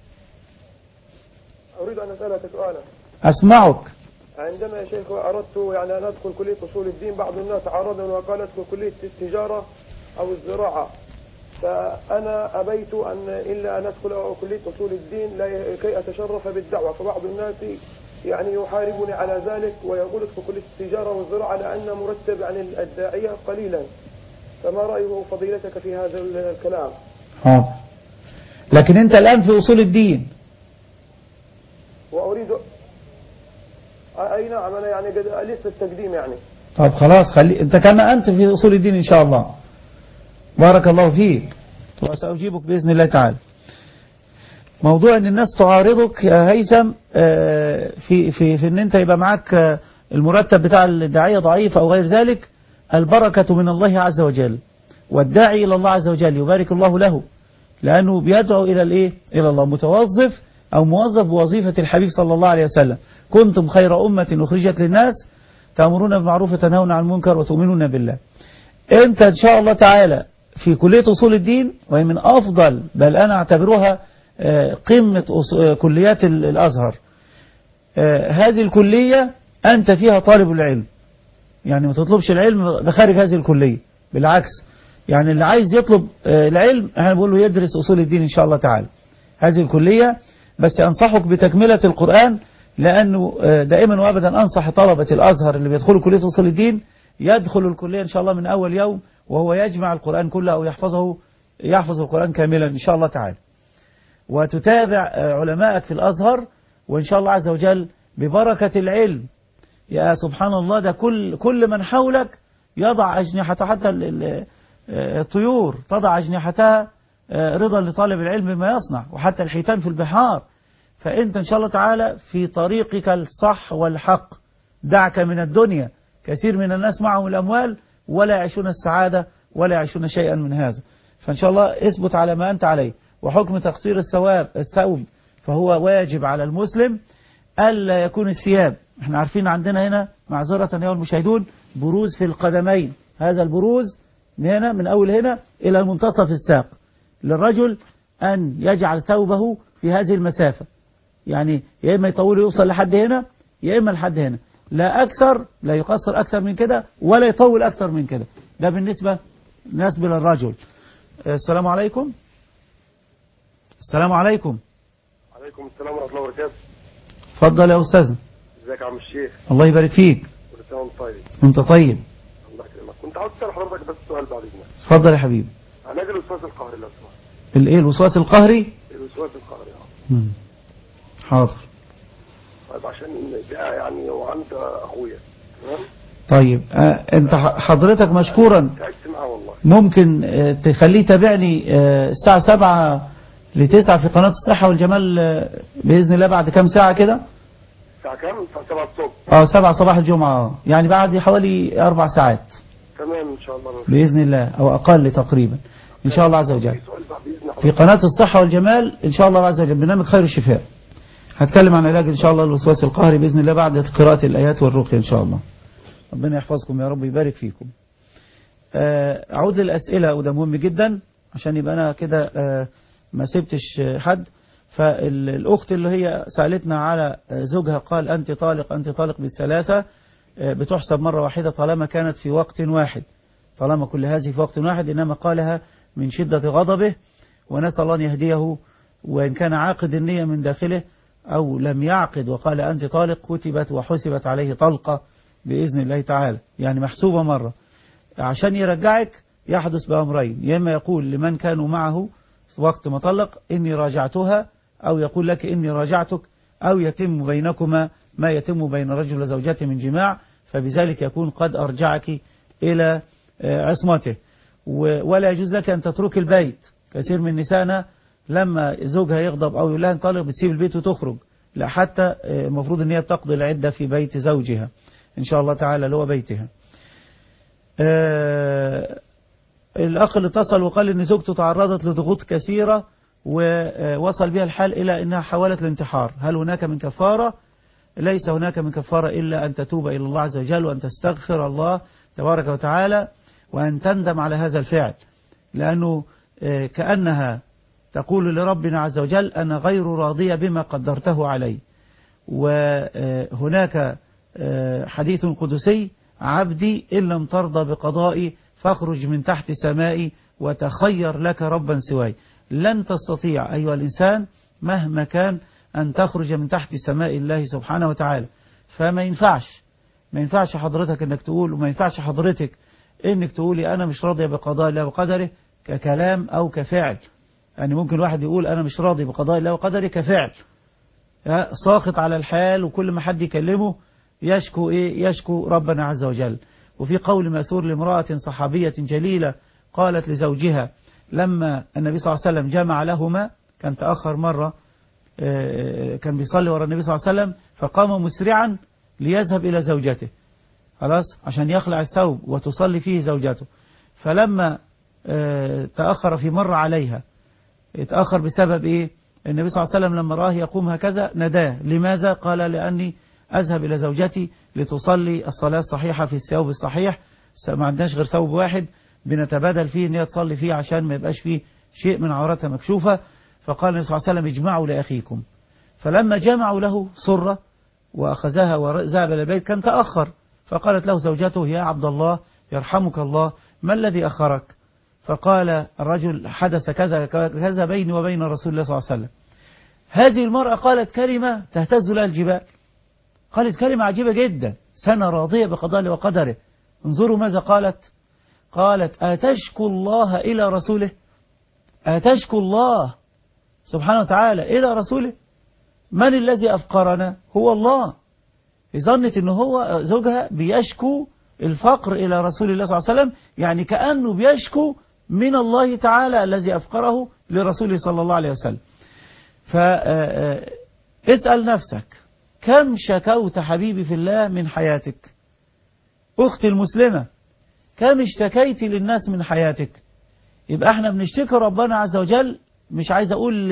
أريد أن أسألك سؤالا اسمعك عندما يا شيخ أردت يعني أن أدخل كلية أصول الدين بعض الناس عرضوا وقال أدخل كلية التجارة أو الزراعة فأنا أبيت أن إلا أن أدخل كلية أصول الدين لا- كي أتشرف بالدعوة فبعض الناس يعني يحاربني على ذلك ويقول ادخل كلية التجارة والزراعة لأن مرتب عن الداعية قليلا فما رأيه فضيلتك في هذا الكلام حاضر لكن انت الان في اصول الدين وأريد أي نعم أنا يعني قد لسه التقديم يعني طب خلاص خلي انت كما انت في اصول الدين ان شاء الله بارك الله فيك وساجيبك باذن الله تعالى موضوع ان الناس تعارضك يا هيثم آه، في في في ان انت يبقى معاك آه، المرتب بتاع الداعيه ضعيف او غير ذلك البركه من الله عز وجل والداعي الى الله عز وجل يبارك الله له لانه بيدعو الى الايه الى الله متوظف او موظف بوظيفه الحبيب صلى الله عليه وسلم كنتم خير امه اخرجت للناس تأمرون بالمعروف وتنهون عن المنكر وتؤمنون بالله انت ان شاء الله تعالى في كلية اصول الدين وهي من افضل بل انا اعتبرها آه، قمة أص- آه، كليات ال- الازهر آه، هذه الكلية انت فيها طالب العلم يعني ما تطلبش العلم بخارج هذه الكلية بالعكس يعني اللي عايز يطلب آه، العلم احنا بنقول له يدرس اصول الدين ان شاء الله تعالى هذه الكلية بس انصحك بتكملة القرآن لانه آه، دائما وابدا انصح طلبة الازهر اللي بيدخلوا كلية اصول الدين يدخل الكلية ان شاء الله من اول يوم وهو يجمع القرآن كله او يحفظه يحفظ القرآن كاملا ان شاء الله تعالى وتتابع آه، علمائك في الازهر وان شاء الله عز وجل ببركة العلم يا سبحان الله ده كل كل من حولك يضع أجنحته حتى ال- ال- آه، الطيور تضع أجنحتها آه، رضا لطالب العلم بما يصنع وحتى الحيتان في البحار فأنت إن شاء الله تعالى في طريقك الصح والحق دعك من الدنيا كثير من الناس معهم الأموال ولا يعيشون السعادة ولا يعيشون شيئا من هذا فإن شاء الله اثبت على ما أنت عليه وحكم تقصير الثواب الثوب فهو واجب على المسلم ألا يكون الثياب احنا عارفين عندنا هنا معذرة أيها المشاهدون بروز في القدمين هذا البروز من هنا من أول هنا إلى منتصف الساق للرجل أن يجعل ثوبه في هذه المسافة يعني يا إما يطوله يوصل لحد هنا يا إما لحد هنا لا أكثر لا يقصر أكثر من كده ولا يطول أكثر من كده ده بالنسبة بالنسبة للرجل السلام عليكم السلام عليكم عليكم السلام ورحمه الله وبركاته اتفضل يا أستاذنا ازيك يا عم الشيخ الله يبارك فيك كل سنه وانت طيب وانت طيب الله يكرمك كنت عاوز اسال حضرتك بس سؤال بعد اذنك اتفضل يا حبيبي علاج الوسواس القهري لو سمحت الايه الوسواس القهري الوسواس القهري اه مم. حاضر طيب عشان ده يعني وانت اخويا تمام طيب آه انت ح- حضرتك مشكورا تعبت معاه والله ممكن آه تخليه تابعني آه الساعة سبعة لتسعة في قناة الصحة والجمال آه بإذن الله بعد كام ساعة كده الساعه كام الساعه 7 الصبح اه سبعة صباح الجمعة آه. يعني بعد حوالي أربع ساعات تمام ان شاء الله بإذن الله أو أقل تقريبا إن شاء الله عز وجل في سؤال بعد باذن في قناة الصحة والجمال إن شاء الله عز وجل برنامج خير الشفاء هتكلم عن علاج إن شاء الله الوسواس القهري بإذن الله بعد قراءة الآيات والرقية إن شاء الله ربنا يحفظكم يا رب يبارك فيكم آه، أعود للأسئلة وده مهم جدا عشان يبقى أنا كده آه، ما سبتش آه، حد فالأخت اللي هي سألتنا على آه، زوجها قال أنت طالق أنت طالق بالثلاثة آه، بتحسب مرة واحدة طالما كانت في وقت واحد طالما كل هذه في وقت واحد إنما قالها من شدة غضبه ونسأل الله أن يهديه وإن كان عاقد النية من داخله أو لم يعقد وقال أنت طالق كتبت وحسبت عليه طلقة بإذن الله تعالى يعني محسوبة مرة عشان يرجعك يحدث بأمرين يا إما يقول لمن كانوا معه وقت ما طلق إني راجعتها أو يقول لك إني راجعتك أو يتم بينكما ما يتم بين رجل وزوجته من جماع فبذلك يكون قد أرجعك إلى آه، عصمته و- ولا يجوز لك أن تترك البيت كثير من نسائنا لما زوجها يغضب أو يقول لها انطلق بتسيب البيت وتخرج لا حتى آه، المفروض ان هي تقضي العدة في بيت زوجها إن شاء الله تعالى اللي هو بيتها آه، الأخ اللي اتصل وقال إن زوجته تعرضت لضغوط كثيرة ووصل بها الحال إلى أنها حاولت الانتحار هل هناك من كفارة؟ ليس هناك من كفارة إلا أن تتوب إلى الله عز وجل وأن تستغفر الله تبارك وتعالى وأن تندم على هذا الفعل لأنه آه، كأنها تقول لربنا عز وجل أنا غير راضية بما قدرته علي وهناك آه، حديث قدسي عبدي إن لم ترضى بقضائي فاخرج من تحت سمائي وتخير لك ربا سواي لن تستطيع أيها الإنسان مهما كان أن تخرج من تحت سماء الله سبحانه وتعالى فما ينفعش ما ينفعش حضرتك انك تقول وما ينفعش حضرتك انك تقولي انا مش راضية بقضاء الله وقدره ككلام او كفعل يعني ممكن واحد يقول انا مش راضي بقضاء الله وقدره كفعل ها، ساخط على الحال وكل ما حد يكلمه يشكو ايه يشكو ربنا عز وجل وفي قول مأثور لامرأة صحابية جليلة قالت لزوجها لما النبي صلى الله عليه وسلم جمع لهما كان تأخر مرة آه، كان بيصلي ورا النبي صلى الله عليه وسلم فقام مسرعا ليذهب إلى زوجته خلاص عشان يخلع الثوب وتصلي فيه زوجته فلما آه، تأخر في مرة عليها اتأخر بسبب إيه النبي صلى الله عليه وسلم لما راه يقوم هكذا نداه لماذا قال لأني أذهب إلى زوجتي لتصلي الصلاة الصحيحة في الثوب الصحيح ما عندناش غير ثوب واحد بنتبادل فيه ان هي تصلي فيه عشان ما يبقاش فيه شيء من عورتها مكشوفة فقال النبي صلى الله عليه وسلم اجمعوا لأخيكم فلما جمعوا له صرة وأخذها وذهب إلى البيت كان تأخر فقالت له زوجته يا عبد الله يرحمك الله ما الذي أخرك فقال الرجل حدث كذا كذا بيني وبين رسول الله صلى الله عليه وسلم هذه المرأة قالت كلمة تهتز لها الجبال قالت كلمة عجيبة جدا سنة راضية بقضاء وقدره انظروا ماذا قالت قالت أتشكو الله إلى رسوله أتشكو الله سبحانه وتعالى إلى رسوله من الذي أفقرنا هو الله ظنت أنه هو زوجها بيشكو الفقر إلى رسول الله صلى الله عليه وسلم يعني كأنه بيشكو من الله تعالى الذي أفقره لرسوله صلى الله عليه وسلم فاسأل نفسك كم شكوت حبيبي في الله من حياتك أختي المسلمة كم اشتكيت للناس من حياتك يبقى احنا بنشتكي ربنا عز وجل مش عايز اقول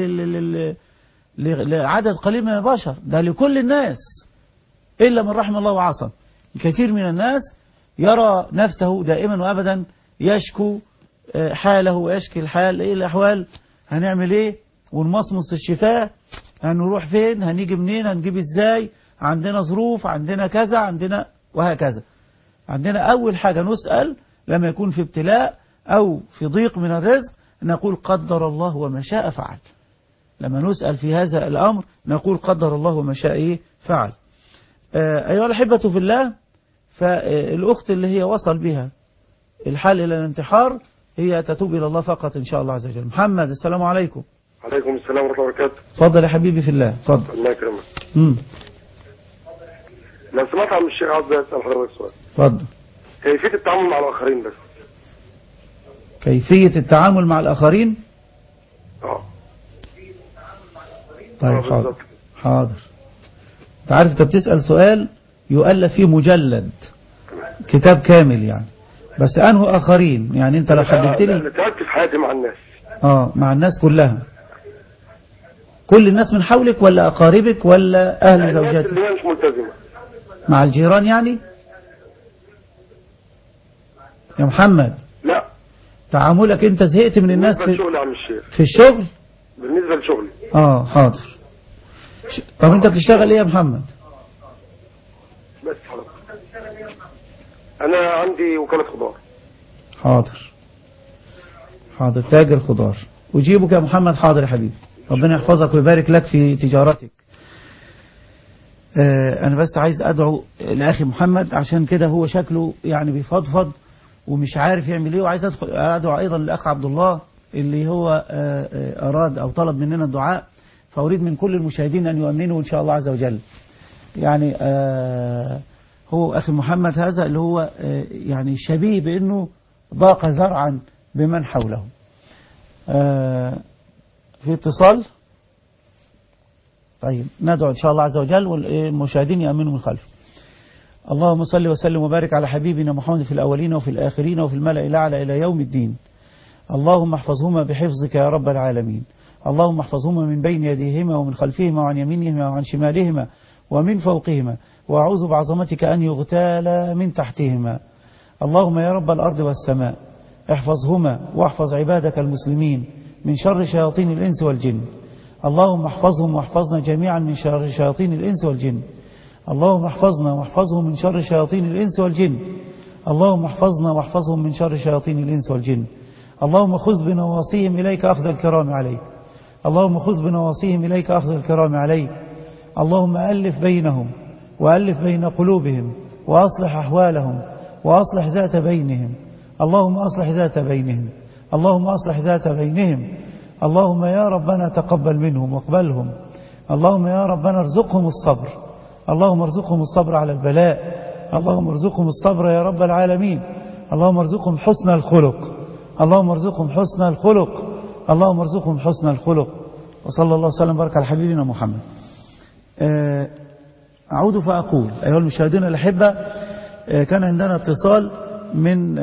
لعدد قليل من البشر ده لكل الناس إلا من رحم الله وعصم الكثير من الناس يرى نفسه دائما وأبدا يشكو حاله ويشكي الحال ايه الأحوال هنعمل ايه ونمصمص الشفاء هنروح فين هنيجي منين هنجيب ازاي عندنا ظروف عندنا كذا عندنا وهكذا عندنا أول حاجة نسأل لما يكون في ابتلاء أو في ضيق من الرزق نقول قدر الله وما شاء فعل لما نسأل في هذا الأمر نقول قدر الله وما شاء إيه فعل أيها الأحبة في الله فالأخت اللي هي وصل بها الحال إلى الانتحار هي تتوب إلى الله فقط إن شاء الله عز وجل محمد السلام عليكم عليكم السلام ورحمة الله وبركاته تفضل يا حبيبي في الله تفضل الله يكرمك امم لو سمحت عم الشيخ عاوز اسال حضرتك سؤال تفضل كيفية التعامل مع الآخرين بس كيفية التعامل مع الآخرين اه طيب آه، حاضر بالظبط. حاضر انت عارف انت بتسأل سؤال يؤلف فيه مجلد كتاب كامل يعني بس أنه آخرين يعني انت لو حددت لي أنا تعبت في حياتي مع الناس اه مع الناس كلها كل الناس من حولك ولا أقاربك ولا أهل الناس زوجاتك اللي هي مش ملتزمة مع الجيران يعني يا محمد لا تعاملك انت زهقت من الناس بالنسبة في, لشغلي يا عم الشيخ في الشغل بالنسبة لشغلي اه حاضر ش- طب انت بتشتغل ايه يا محمد بس حضرتك أنا عندي وكالة خضار حاضر حاضر تاجر خضار أجيبك يا محمد حاضر يا حبيبي ربنا يحفظك ويبارك لك في تجارتك آه، أنا بس عايز أدعو لأخي محمد عشان كده هو شكله يعني بيفضفض ومش عارف يعمل ايه وعايز أدخل أدعو أيضا للأخ عبد الله اللي هو آه، آه، أراد أو طلب مننا الدعاء فأريد من كل المشاهدين أن يؤمنوا إن شاء الله عز وجل يعني آه، هو أخي محمد هذا اللي هو آه، يعني شبيه بأنه ضاق زرعا بمن حوله آه، في اتصال طيب ندعو إن شاء الله عز وجل والمشاهدين يأمنوا من خلفه اللهم صل وسلم وبارك على حبيبنا محمد في الأولين وفي الآخرين وفي الملأ الأعلى إلى يوم الدين اللهم احفظهما بحفظك يا رب العالمين اللهم احفظهما من بين يديهما ومن خلفهما وعن يمينهما وعن شمالهما ومن فوقهما وأعوذ بعظمتك أن يغتال من تحتهما اللهم يا رب الأرض والسماء احفظهما واحفظ عبادك المسلمين من شر شياطين الإنس والجن اللهم احفظهم واحفظنا جميعا من شر شياطين الإنس والجن اللهم احفظنا واحفظهم من شر شياطين الإنس والجن اللهم احفظنا واحفظهم من شر شياطين الإنس والجن اللهم خذ بنواصيهم إليك أخذ الكرام عليك اللهم خذ بنواصيهم إليك أخذ الكرام عليك اللهم ألف بينهم وألف بين قلوبهم وأصلح أحوالهم وأصلح ذات بينهم اللهم أصلح ذات بينهم اللهم أصلح ذات بينهم اللهم يا ربنا تقبل منهم واقبلهم اللهم يا ربنا ارزقهم الصبر اللهم ارزقهم الصبر على البلاء اللهم ارزقهم الصبر يا رب العالمين اللهم ارزقهم حسن الخلق اللهم ارزقهم حسن الخلق اللهم ارزقهم حسن الخلق وصلى الله وسلم وبارك على حبيبنا محمد أعود فأقول أيها المشاهدين الأحبة كان عندنا اتصال من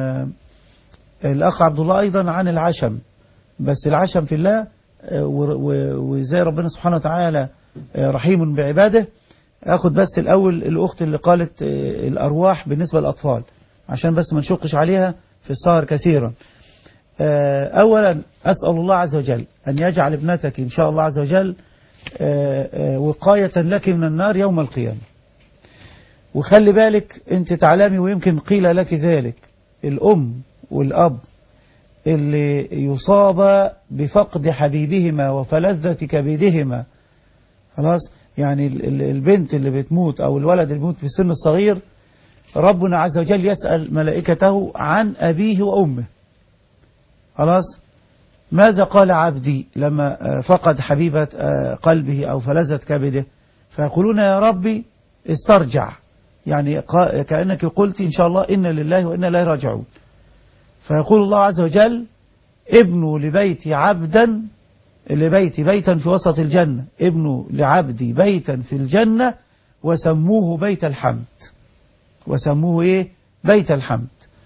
الأخ عبد الله أيضا عن العشم بس العشم في الله وزي ربنا سبحانه وتعالى رحيم بعباده أخذ بس الأول الأخت اللي قالت الأرواح بالنسبة للأطفال عشان بس ما نشقش عليها في السهر كثيرا أولا أسأل الله عز وجل أن يجعل ابنتك إن شاء الله عز وجل وقاية لك من النار يوم القيامة وخلي بالك أنت تعلمي ويمكن قيل لك ذلك الأم والأب اللي يصاب بفقد حبيبهما وفلذة كبدهما خلاص يعني البنت اللي بتموت أو الولد اللي بيموت في السن الصغير ربنا عز وجل يسأل ملائكته عن أبيه وأمه خلاص ماذا قال عبدي لما فقد حبيبة قلبه أو فلذة كبده فيقولون يا ربي استرجع يعني كأنك قلت إن شاء الله إن لله وإنا لا راجعون فيقول الله عز وجل ابنوا لبيتي عبدا لبيتي بيتا في وسط الجنة ابنوا لعبدي بيتا في الجنة وسموه بيت الحمد وسموه ايه بيت الحمد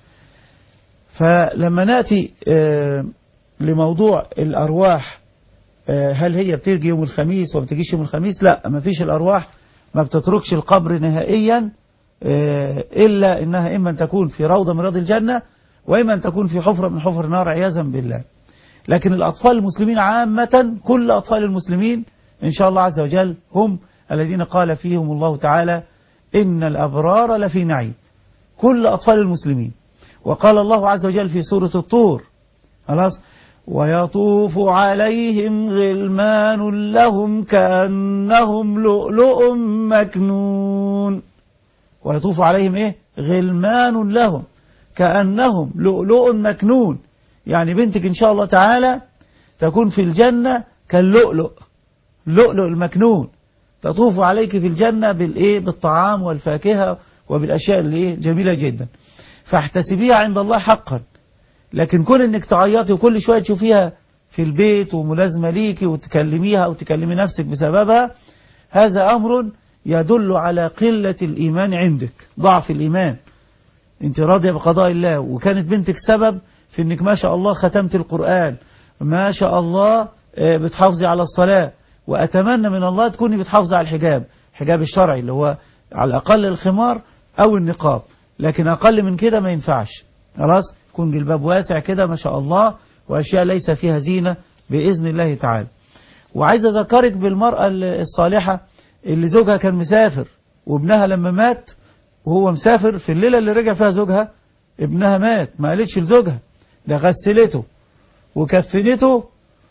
فلما نأتي آه لموضوع الأرواح آه هل هي بتيجي يوم الخميس وما بتجيش يوم الخميس لا ما فيش الأرواح ما بتتركش القبر نهائيا آه إلا إنها إما أن تكون في روضة من رياض الجنة وإما أن تكون في حفرة من حفر النار عياذا بالله لكن الأطفال المسلمين عامة كل أطفال المسلمين إن شاء الله عز وجل هم الذين قال فيهم الله تعالى إن الأبرار لفي نعيم كل أطفال المسلمين وقال الله عز وجل في سورة الطور خلاص ويطوف عليهم غلمان لهم كأنهم لؤلؤ مكنون ويطوف عليهم إيه غلمان لهم كأنهم لؤلؤ مكنون يعني بنتك إن شاء الله تعالى تكون في الجنة كاللؤلؤ اللؤلؤ المكنون تطوف عليك في الجنة بالإيه بالطعام والفاكهة وبالأشياء اللي إيه جميلة جدا فاحتسبيها عند الله حقا لكن كون انك تعيطي وكل شوية تشوفيها في البيت وملازمة ليكي وتكلميها أو تكلمي نفسك بسببها هذا أمر يدل على قلة الإيمان عندك ضعف الإيمان انت راضية بقضاء الله وكانت بنتك سبب في انك ما شاء الله ختمت القرآن ما شاء الله بتحافظي على الصلاة وأتمنى من الله تكوني بتحافظي على الحجاب الحجاب الشرعي اللي هو على الأقل الخمار أو النقاب لكن أقل من كده ما ينفعش خلاص يكون جلباب واسع كده ما شاء الله وأشياء ليس فيها زينة بإذن الله تعالى وعايز أذكرك بالمرأة الصالحة اللي زوجها كان مسافر وابنها لما مات وهو مسافر في الليلة اللي رجع فيها زوجها ابنها مات ما قالتش لزوجها ده غسلته وكفنته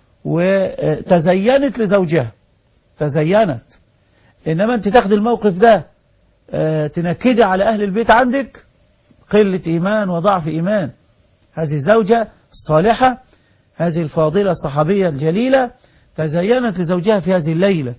وتزينت لزوجها تزينت إنما أنت تاخد الموقف ده تنكدي على أهل البيت عندك قلة إيمان وضعف إيمان هذه الزوجة الصالحة هذه الفاضلة الصحابية الجليلة تزينت لزوجها في هذه الليلة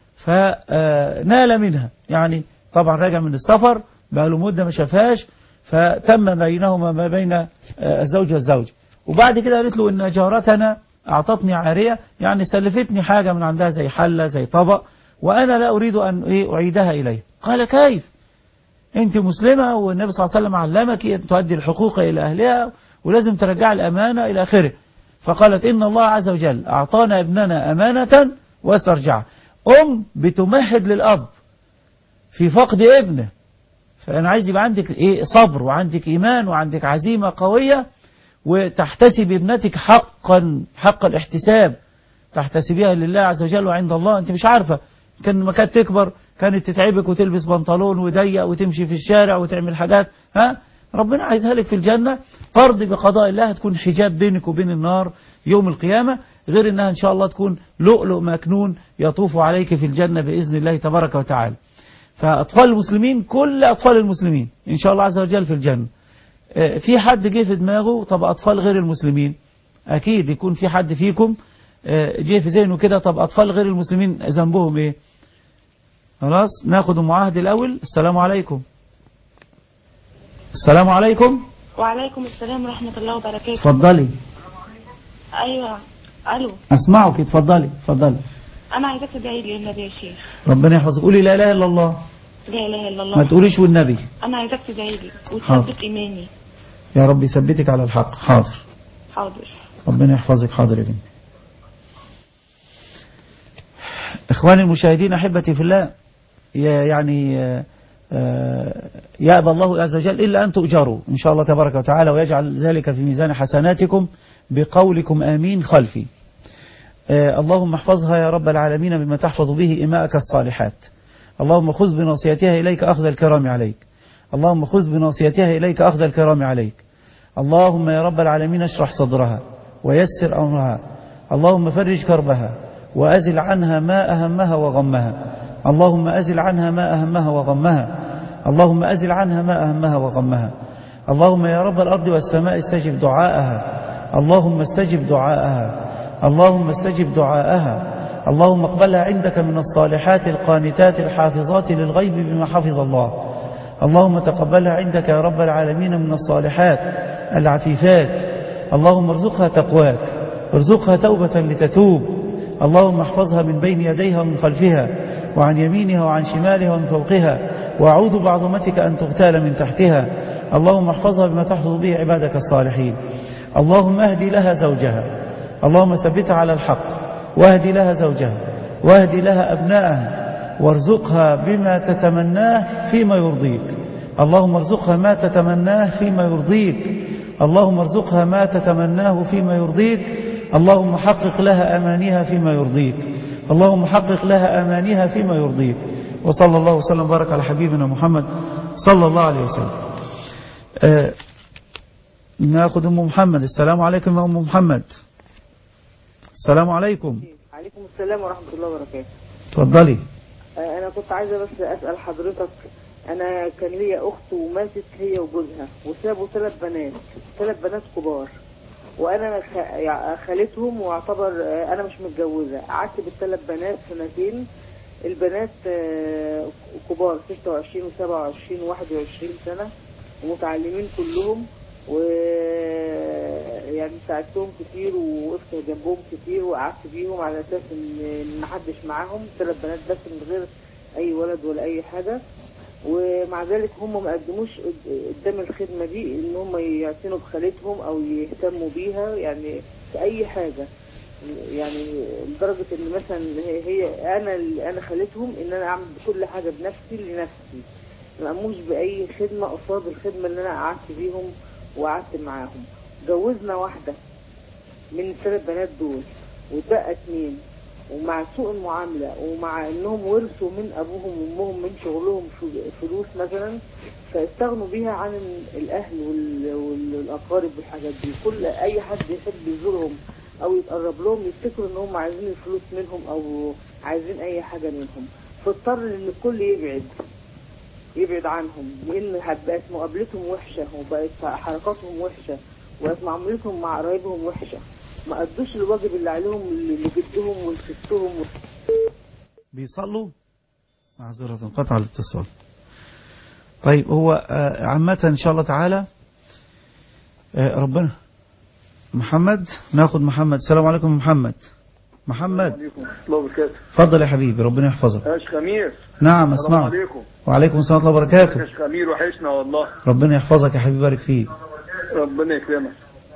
فنال منها يعني طبعا راجع من السفر بقى له مدة ما شافهاش فتم بينهما ما بين الزوج والزوج وبعد كده قالت له إن جارتنا أعطتني عارية يعني سلفتني حاجة من عندها زي حلة زي طبق وأنا لا أريد أن إيه أعيدها إليه قال كيف أنت مسلمة والنبي صلى الله عليه وسلم علمك أن تؤدي الحقوق إلى أهلها ولازم ترجع الأمانة إلى آخره فقالت إن الله عز وجل أعطانا ابننا أمانة واسترجعها أم بتمهد للأب في فقد ابنه فأنا عايز يبقى عندك إيه صبر وعندك إيمان وعندك عزيمة قوية وتحتسب ابنتك حقا حق الاحتساب تحتسبيها لله عز وجل وعند الله أنت مش عارفة كان لما كانت تكبر كانت تتعبك وتلبس بنطلون وضيق وتمشي في الشارع وتعمل حاجات ها ربنا عايزها لك في الجنة ترضي بقضاء الله تكون حجاب بينك وبين النار يوم القيامة غير انها ان شاء الله تكون لؤلؤ مكنون يطوف عليك في الجنة بإذن الله تبارك وتعالى فأطفال المسلمين كل أطفال المسلمين إن شاء الله عز وجل في الجنة في حد جه في دماغه طب أطفال غير المسلمين أكيد يكون في حد فيكم جه في ذهنه كده طب أطفال غير المسلمين ذنبهم إيه خلاص ناخد المعاهد الأول السلام عليكم السلام عليكم وعليكم السلام ورحمة الله وبركاته اتفضلي أيوة ألو أسمعك اتفضلي اتفضلي أنا عايزاك تدعي لي النبي يا شيخ ربنا يحفظك قولي لا إله إلا الله لا إله إلا الله ما تقوليش والنبي أنا عايزاك تدعي لي حاضر. وتثبت إيماني يا رب يثبتك على الحق حاضر حاضر ربنا يحفظك حاضر يا بنتي إخواني المشاهدين أحبتي في الله يا- يعني آه، آه، يأبى الله عز وجل إلا أن تؤجروا إن شاء الله تبارك وتعالى ويجعل ذلك في ميزان حسناتكم بقولكم آمين خلفي آه، اللهم احفظها يا رب العالمين بما تحفظ به إماءك الصالحات اللهم خذ بناصيتها إليك أخذ الكرام عليك اللهم خذ بناصيتها إليك أخذ الكرام عليك اللهم يا رب العالمين اشرح صدرها ويسر أمرها اللهم فرج كربها وأزل عنها ما أهمها وغمها اللهم أزل عنها ما أهمها وغمها اللهم أزل عنها ما أهمها وغمها اللهم يا رب الأرض والسماء استجب دعاءها اللهم استجب دعاءها اللهم استجب دعاءها اللهم اقبلها عندك من الصالحات القانتات الحافظات للغيب بما حفظ الله اللهم تقبلها عندك يا رب العالمين من الصالحات العفيفات اللهم ارزقها تقواك ارزقها توبة لتتوب اللهم احفظها من بين يديها ومن خلفها وعن يمينها وعن شمالها ومن فوقها وأعوذ بعظمتك أن تغتال من تحتها اللهم احفظها بما تحفظ به عبادك الصالحين اللهم اهدي لها زوجها اللهم ثبتها على الحق واهدي لها زوجها واهدي لها أبنائها وارزقها بما تتمناه فيما يرضيك اللهم ارزقها ما تتمناه فيما يرضيك اللهم ارزقها ما تتمناه فيما يرضيك اللهم حقق لها أمانيها فيما يرضيك اللهم حقق لها أمانيها فيما يرضيك وصلى الله وسلم وبارك على حبيبنا محمد صلى الله عليه وسلم آه ناخذ أم محمد السلام عليكم يا أم محمد السلام عليكم عليكم السلام ورحمة الله وبركاته تفضلي آه، أنا كنت عايزة بس أسأل حضرتك أنا كان ليا أخت وماتت هي وجوزها وسابوا ثلاث بنات ثلاث بنات كبار وأنا خ- يع- خالتهم واعتبر آه، أنا مش متجوزة قعدت بالثلاث بنات سنتين البنات آه، كبار 26 و27 و21 سنة ومتعلمين كلهم و يعني ساعدتهم كتير ووقفت جنبهم كتير وقعدت بيهم على اساس ان إن محدش معاهم ثلاث بنات بس من غير اي ولد ولا اي حاجه ومع ذلك هم ما قدموش قد- قدام الخدمه دي ان هم يعتنوا بخالتهم او يهتموا بيها يعني في اي حاجه يعني لدرجه ان مثلا هي, هي انا اللي انا خالتهم ان انا اعمل كل حاجه بنفسي لنفسي ما قاموش باي خدمه قصاد الخدمه اللي انا قعدت بيهم وقعدت معاهم جوزنا واحده من الثلاث بنات دول واتبقى اتنين ومع سوء المعاملة ومع انهم ورثوا من ابوهم وامهم من شغلهم ف- فلوس مثلا فاستغنوا بيها عن الاهل وال- وال- والاقارب والحاجات دي كل اي حد يحب يزورهم او يتقرب لهم يفتكروا ان هم عايزين الفلوس منهم او عايزين اي حاجة منهم فاضطر ان الكل يبعد يبعد عنهم لان بقت مقابلتهم وحشة وبقت حركاتهم وحشة وبقت معاملتهم مع قرايبهم وحشة ما قدوش الواجب اللي عليهم لجدهم ولستهم بيصلوا معذرة انقطع الاتصال طيب هو آه، عامة إن شاء الله تعالى آه، ربنا محمد ناخد محمد السلام عليكم محمد محمد عليكم ورحمة الله وبركاته اتفضل يا حبيبي ربنا يحفظك يا شيخ خميس نعم السلام اسمعك عليكم وعليكم السلام ورحمة الله يا وبركاته شيخ خمير وحشنا والله ربنا يحفظك يا حبيبي بارك فيك ربنا يكرمك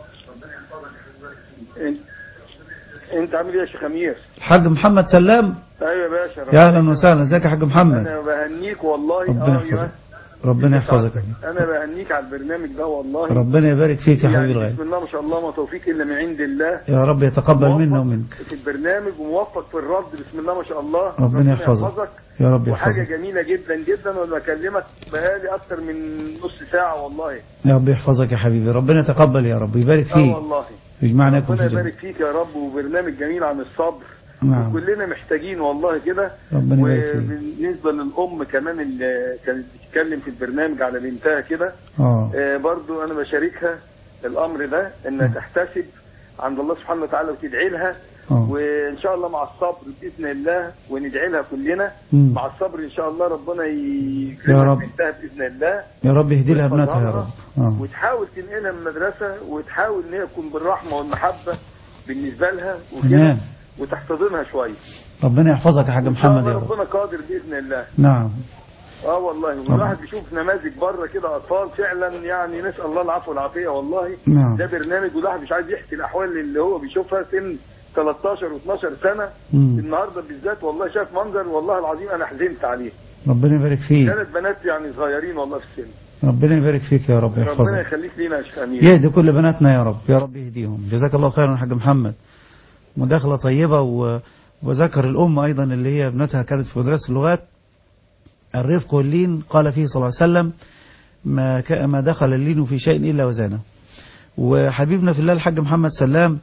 انت انت عامل ايه يا شيخ خميس الحاج محمد سلام ايوه يا باشا يا اهلا وسهلا ازيك يا حاج محمد انا بهنيك والله ربنا آه، يحفظك ربنا يحفظك يا حبيبي انا بهنيك على البرنامج ده والله ربنا يبارك فيك يا حبيبي يعني الغالي بسم الله ما شاء الله ما توفيق الا من عند الله يا رب يتقبل منا ومنك في البرنامج وموفق في الرد بسم الله ما شاء الله ربنا يحفظك يا رب وحاجة يحفظك جميلة جدا جدا وانا بكلمك بقالي اكتر من نص ساعة والله يا رب يحفظك يا حبيبي ربنا يتقبل يا رب يبارك اه فيك والله يجمعنا يكون ربنا في الجنة يبارك فيك يا رب وبرنامج جميل عن الصبر نعم وكلنا محتاجين والله كده ربنا يبارك فيك وبالنسبة للأم كمان اللي كانت بتتكلم في البرنامج على بنتها كده اه آه، برضو أنا بشاركها الأمر ده إنها تحتسب عند الله سبحانه وتعالى وتدعي لها اه وإن شاء الله مع الصبر بإذن الله وندعي لها كلنا مم. مع الصبر إن شاء الله ربنا يا يكرمها رب. بنتها بإذن الله يا رب يهدي لها ابنتها يا رب اه وتحاول تنقلها من المدرسة وتحاول إن هي تكون بالرحمة والمحبة بالنسبة لها وكده تمام وتحتضنها شوية الله يحفظك يا حاج إن شاء محمد الله يا رب ربنا قادر بإذن الله نعم اه والله والواحد بيشوف نماذج بره كده اطفال فعلا يعني نسال الله العفو والعافيه والله نعم. ده برنامج والواحد مش عايز يحكي الاحوال اللي هو بيشوفها سن 13 و12 سنه مم. النهارده بالذات والله شاف منظر والله العظيم انا حزنت عليه ربنا يبارك فيك ثلاث بنات يعني صغيرين والله في السن ربنا يبارك فيك يا رب ربنا يحفظك يخليك لينا يا شيخ امين يهدي كل بناتنا يا رب يا رب يهديهم جزاك الله خيرا يا حاج محمد مداخلة طيبة و... وذكر الأم أيضا اللي هي ابنتها كانت في مدرسة اللغات الرفق واللين قال فيه صلى الله عليه وسلم ما, ك... ما دخل اللين في شيء إلا وزانه وحبيبنا في الله الحاج محمد سلام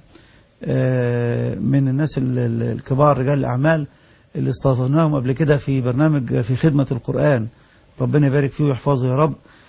آه، من الناس ال- ال- الكبار رجال الأعمال اللي استضفناهم قبل كده في برنامج في خدمة القرآن ربنا يبارك فيه ويحفظه يا رب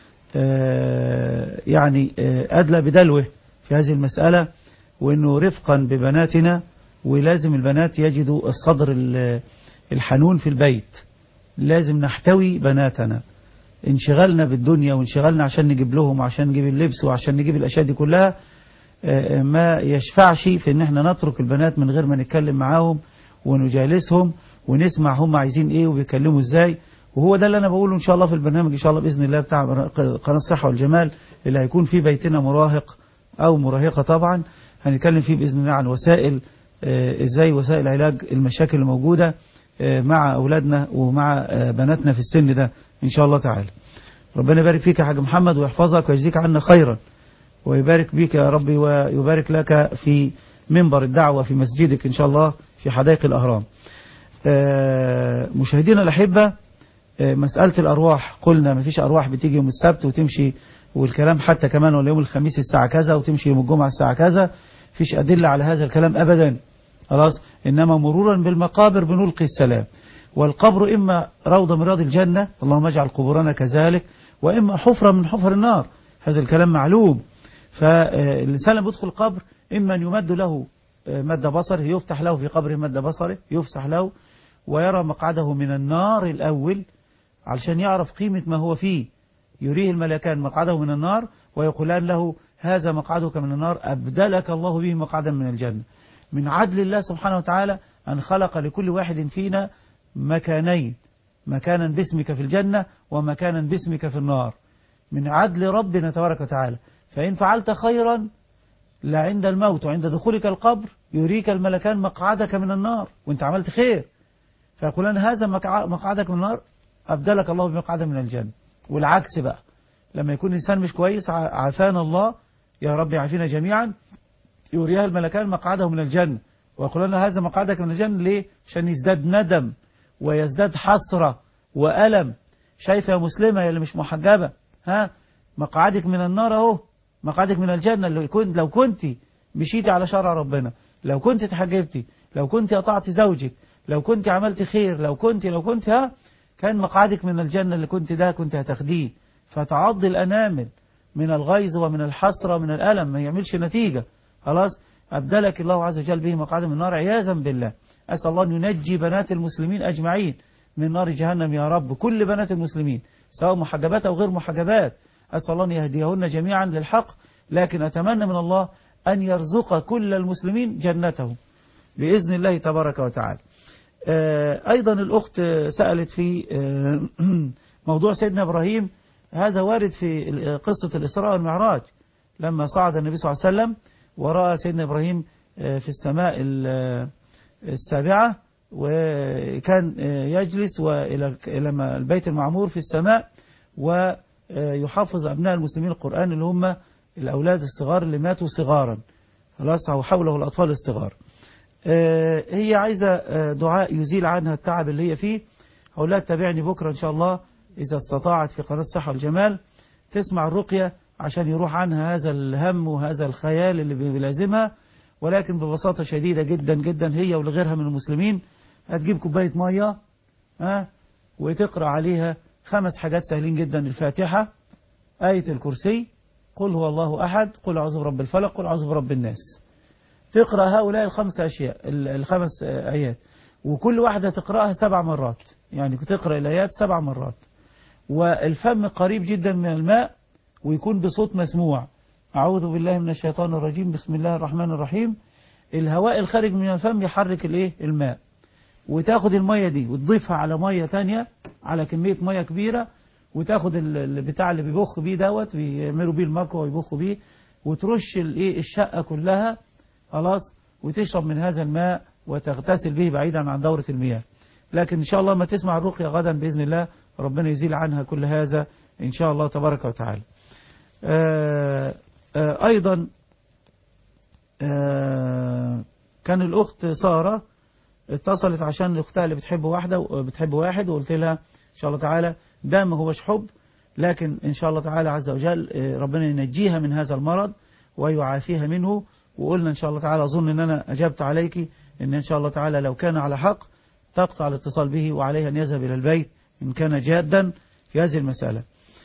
آه، يعني آه، أدلى بدلوه في هذه المسألة وأنه رفقا ببناتنا ولازم البنات يجدوا الصدر ال- الحنون في البيت لازم نحتوي بناتنا انشغلنا بالدنيا وانشغلنا عشان نجيب لهم وعشان نجيب اللبس وعشان نجيب الأشياء دي كلها آه، ما يشفعش في ان احنا نترك البنات من غير ما نتكلم معاهم ونجالسهم ونسمع هم عايزين ايه وبيتكلموا ازاي وهو ده اللي انا بقوله ان شاء الله في البرنامج ان شاء الله باذن الله بتاع قناه الصحه والجمال اللي هيكون في بيتنا مراهق او مراهقه طبعا هنتكلم فيه باذن الله عن وسائل آه، ازاي وسائل علاج المشاكل الموجوده آه، مع اولادنا ومع آه، بناتنا في السن ده ان شاء الله تعالى ربنا يبارك فيك يا حاج محمد ويحفظك ويجزيك عنا خيرا ويبارك بك يا ربي ويبارك لك في منبر الدعوة في مسجدك إن شاء الله في حدائق الأهرام آه، مشاهدينا الأحبة آه، مسألة الأرواح قلنا ما فيش أرواح بتيجي يوم السبت وتمشي والكلام حتى كمان ولا يوم الخميس الساعة كذا وتمشي يوم الجمعة الساعة كذا فيش أدلة على هذا الكلام أبدا خلاص إنما مرورا بالمقابر بنلقي السلام والقبر إما روضة من رياض الجنة اللهم اجعل قبورنا كذلك وإما حفرة من حفر النار هذا الكلام معلوم فالإنسان لما يدخل القبر إما أن يمد له مد بصره يفتح له في قبره مد بصره يفسح له ويرى مقعده من النار الأول علشان يعرف قيمة ما هو فيه يريه الملكان مقعده من النار ويقولان له هذا مقعدك من النار أبدلك الله به مقعدا من الجنة من عدل الله سبحانه وتعالى أن خلق لكل واحد فينا مكانين مكانا باسمك في الجنة ومكانا باسمك في النار من عدل ربنا تبارك وتعالى فإن فعلت خيرا لا عند الموت وعند دخولك القبر يريك الملكان مقعدك من النار وانت عملت خير فيقولان هذا مقع- مقعدك من النار أبدلك الله بمقعد من الجنة والعكس بقى لما يكون إنسان مش كويس ع- عافانا الله يا رب يعافينا جميعا يريها الملكان مقعده من الجنة ويقولون هذا مقعدك من الجنة ليه عشان يزداد ندم ويزداد حسرة وألم شايفة يا مسلمة يا اللي مش محجبة ها مقعدك من النار اهو مقعدك من الجنة لو كنت لو كنت مشيتي على شرع ربنا لو كنت تحجبتي لو كنت أطعت زوجك لو كنت عملت خير لو كنت لو كنت ها كان مقعدك من الجنة اللي كنت ده كنت هتاخديه فتعض الأنامل من الغيظ ومن الحسرة ومن الألم ما يعملش نتيجة خلاص أبدلك الله عز وجل به مقعد من النار عياذا بالله أسأل الله أن ينجي بنات المسلمين أجمعين من نار جهنم يا رب كل بنات المسلمين سواء محجبات أو غير محجبات أسأل الله أن يهديهن جميعا للحق لكن أتمنى من الله أن يرزق كل المسلمين جنته بإذن الله تبارك وتعالى آه، أيضا الأخت سألت في آه، موضوع سيدنا إبراهيم هذا وارد في قصة الإسراء والمعراج لما صعد النبي صلى الله عليه وسلم ورأى سيدنا إبراهيم آه، في السماء ال- السابعة وكان يجلس وإلى إلى البيت المعمور في السماء ويحفظ أبناء المسلمين القرآن اللي هم الأولاد الصغار اللي ماتوا صغارا خلاص أو حوله الأطفال الصغار آه، هي عايزة آه، دعاء يزيل عنها التعب اللي هي فيه هقول لها تتابعني بكرة إن شاء الله إذا استطاعت في قناة الصحة والجمال تسمع الرقية عشان يروح عنها هذا الهم وهذا الخيال اللي بيلازمها ولكن ببساطة شديدة جدا جدا هي ولغيرها من المسلمين هتجيب كوباية مية ها وتقرأ عليها خمس حاجات سهلين جدا الفاتحة آية الكرسي قل هو الله أحد قل أعوذ برب الفلق قل أعوذ برب الناس تقرأ هؤلاء الخمس أشياء ال- الخمس آيات وكل واحدة تقرأها سبع مرات يعني تقرأ الآيات سبع مرات والفم قريب جدا من الماء ويكون بصوت مسموع أعوذ بالله من الشيطان الرجيم بسم الله الرحمن الرحيم الهواء الخارج من الفم يحرك الايه الماء وتاخد المية دي وتضيفها على مية تانية على كمية مية كبيرة وتاخد ال- البتاع اللي بيبخ بيه دوت بيعملوا بيه المكوى ويبخوا بيه وترش الايه الشقة كلها خلاص وتشرب من هذا الماء وتغتسل به بعيدا عن دورة المياه لكن إن شاء الله ما تسمع الرقية غدا بإذن الله ربنا يزيل عنها كل هذا إن شاء الله تبارك وتعالى آه، آه، أيضا آه، كان الأخت سارة اتصلت عشان أختها اللي بتحب واحدة بتحب واحد وقلت لها إن شاء الله تعالى ده ما هوش حب لكن إن شاء الله تعالى عز وجل آه، ربنا ينجيها من هذا المرض ويعافيها منه وقلنا إن شاء الله تعالى أظن أن أنا أجبت عليك إن إن شاء الله تعالى لو كان على حق تقطع الاتصال به وعليه أن يذهب إلى البيت إن كان جادا في هذه المسألة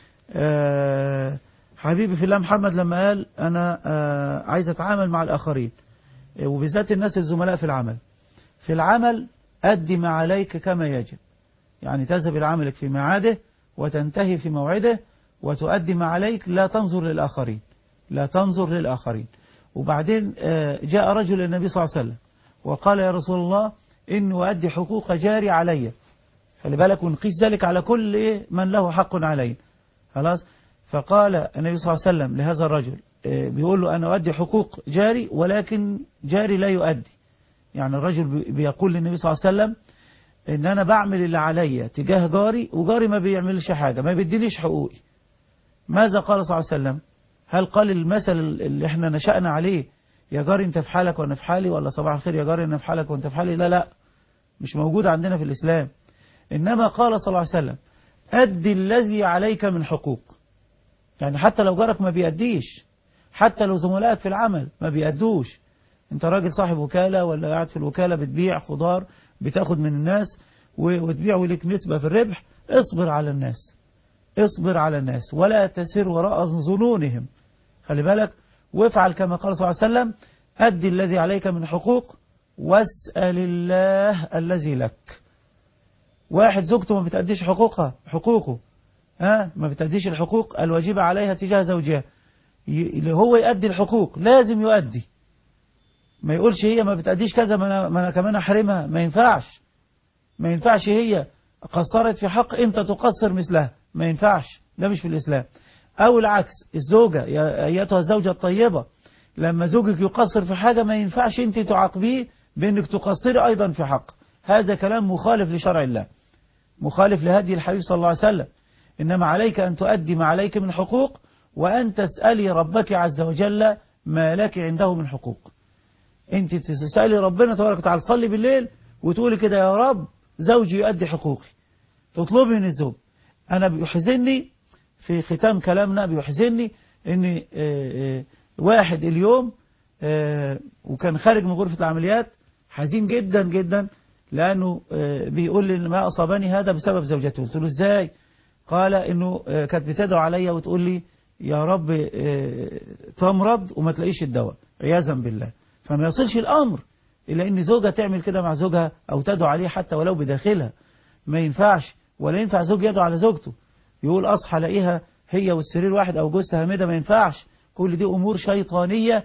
آه، حبيبي في الله محمد لما قال أنا آه، عايز أتعامل مع الآخرين آه، وبالذات الناس الزملاء في العمل في العمل أدي ما عليك كما يجب يعني تذهب إلى عملك في ميعاده وتنتهي في موعده وتؤدي ما عليك لا تنظر للآخرين لا تنظر للآخرين وبعدين آه، جاء رجل النبي صلى الله عليه وسلم وقال يا رسول الله إني أؤدي حقوق جاري علي خلي بالك ونقيس ذلك على كل إيه من له حق علي خلاص فقال النبي صلى الله عليه وسلم لهذا الرجل آه، بيقول له أنا أؤدي حقوق جاري ولكن جاري لا يؤدي يعني الرجل بي- بيقول للنبي صلى الله عليه وسلم ان انا بعمل اللي عليا تجاه جاري وجاري ما بيعملش حاجة ما بيدينيش حقوقي ماذا قال صلى الله عليه وسلم هل قال المثل اللي احنا نشأنا عليه يا جاري انت في حالك وانا في حالي ولا صباح الخير يا جاري انا في حالك وانت في حالي لا لا مش موجود عندنا في الإسلام إنما قال صلى الله عليه وسلم أدي الذي عليك من حقوق يعني حتى لو جارك ما بيأديش حتى لو زملائك في العمل ما بيأدوش انت راجل صاحب وكالة ولا قاعد في الوكالة بتبيع خضار بتاخد من الناس و- وتبيع ولك نسبة في الربح اصبر على الناس اصبر على الناس ولا تسر وراء ظنونهم خلي بالك وافعل كما قال صلى الله عليه وسلم أدي الذي عليك من حقوق واسأل الله الذي لك واحد زوجته ما بتأديش حقوقها حقوقه ها ما بتأديش الحقوق الواجبة عليها تجاه زوجها ي- اللي هو يؤدي الحقوق لازم يؤدي ما يقولش هي ما بتأديش كذا ما أنا, ما أنا كمان أحرمها ما ينفعش ما ينفعش هي قصرت في حق أنت تقصر مثلها ما ينفعش ده مش في الإسلام أو العكس الزوجة يا أيتها الزوجة الطيبة لما زوجك يقصر في حاجة ما ينفعش أنت تعاقبيه بأنك تقصري أيضا في حق هذا كلام مخالف لشرع الله مخالف لهدي الحبيب صلى الله عليه وسلم إنما عليك أن تؤدي ما عليك من حقوق وأن تسألي ربك عز وجل ما لك عنده من حقوق أنت تسألي ربنا تبارك وتعالى تصلي بالليل وتقولي كده يا رب زوجي يؤدي حقوقي تطلبي من الزوج أنا بيحزني في ختام كلامنا بيحزني أن آه، آه، واحد اليوم آه، وكان خارج من غرفة العمليات حزين جدا جدا لأنه آه، بيقول لي إن ما أصابني هذا بسبب زوجته قلت له إزاي قال إنه آه، كانت بتدعو عليا وتقول لي يا رب آه، تمرض وما تلاقيش الدواء عياذا بالله فما يصلش الأمر إلى إن زوجها تعمل كده مع زوجها أو تدعو عليه حتى ولو بداخلها ما ينفعش ولا ينفع زوج يدعو على زوجته يقول أصحى الاقيها هي والسرير واحد أو جوزها هامدة ما ينفعش كل دي أمور شيطانية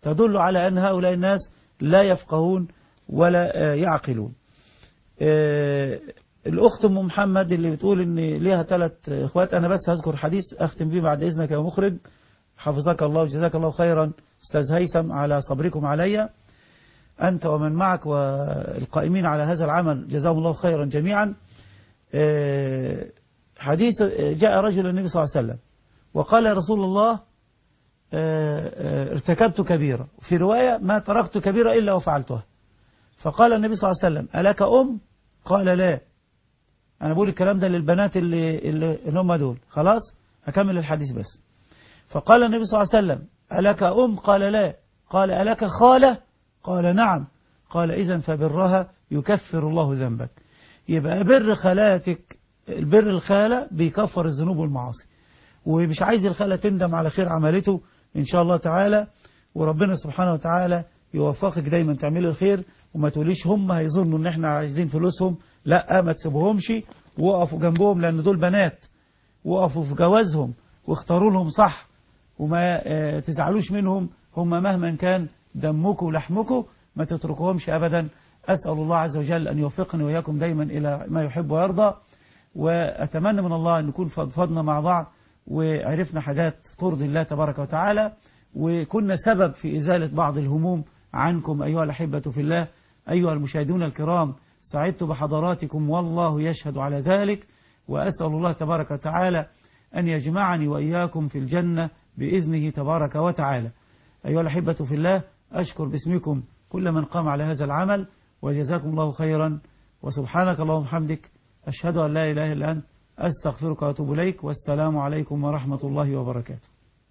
تدل على أن هؤلاء الناس لا يفقهون ولا آه، يعقلون آه، الأخت أم محمد اللي بتقول إن ليها ثلاث إخوات أنا بس هذكر حديث أختم بيه بعد إذنك يا مخرج حفظك الله وجزاك الله خيرا أستاذ هيثم على صبركم علي أنت ومن معك والقائمين على هذا العمل جزاهم الله خيرا جميعا آه، حديث جاء رجل النبي صلى الله عليه وسلم وقال يا رسول الله آه، آه، ارتكبت كبيرة في رواية ما تركت كبيرة إلا وفعلتها فقال النبي صلى الله عليه وسلم ألك أم قال لا أنا بقول الكلام ده للبنات اللي, اللي اللي هم دول خلاص هكمل الحديث بس فقال النبي صلى الله عليه وسلم ألك أم قال لا قال ألك خالة قال نعم قال إذا فبرها يكفر الله ذنبك يبقى بر خالاتك البر الخالة بيكفر الذنوب والمعاصي ومش عايز الخالة تندم على خير عملته إن شاء الله تعالى وربنا سبحانه وتعالى يوفقك دايما تعملي الخير وما تقوليش هم هيظنوا ان احنا عايزين فلوسهم لا ما تسيبهمش وقفوا جنبهم لان دول بنات وقفوا في جوازهم واختاروا لهم صح وما آه، تزعلوش منهم هم مهما كان دمكم ولحمكم ما تتركوهمش ابدا اسال الله عز وجل ان يوفقني واياكم دايما الى ما يحب ويرضى واتمنى من الله ان نكون فضفضنا مع بعض وعرفنا حاجات ترضي الله تبارك وتعالى وكنا سبب في ازاله بعض الهموم عنكم أيها الأحبة في الله أيها المشاهدون الكرام سعدت بحضراتكم والله يشهد على ذلك وأسأل الله تبارك وتعالى أن يجمعني وإياكم في الجنة بإذنه تبارك وتعالى أيها الأحبة في الله أشكر باسمكم كل من قام على هذا العمل وجزاكم الله خيرا وسبحانك اللهم وبحمدك أشهد أن لا إله إلا أنت أستغفرك وأتوب إليك والسلام عليكم ورحمة الله وبركاته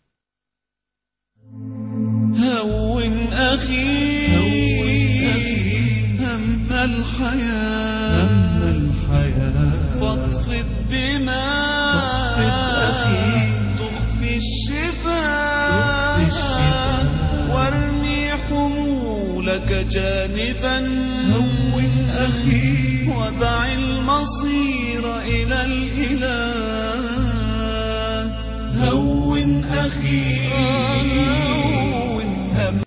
هون أخي هم الحياة هم الحياة فاضفض بما تخفي الشفاء وارمي حمولك جانبا هون أخي ودع المصير إلى الإله هون أخي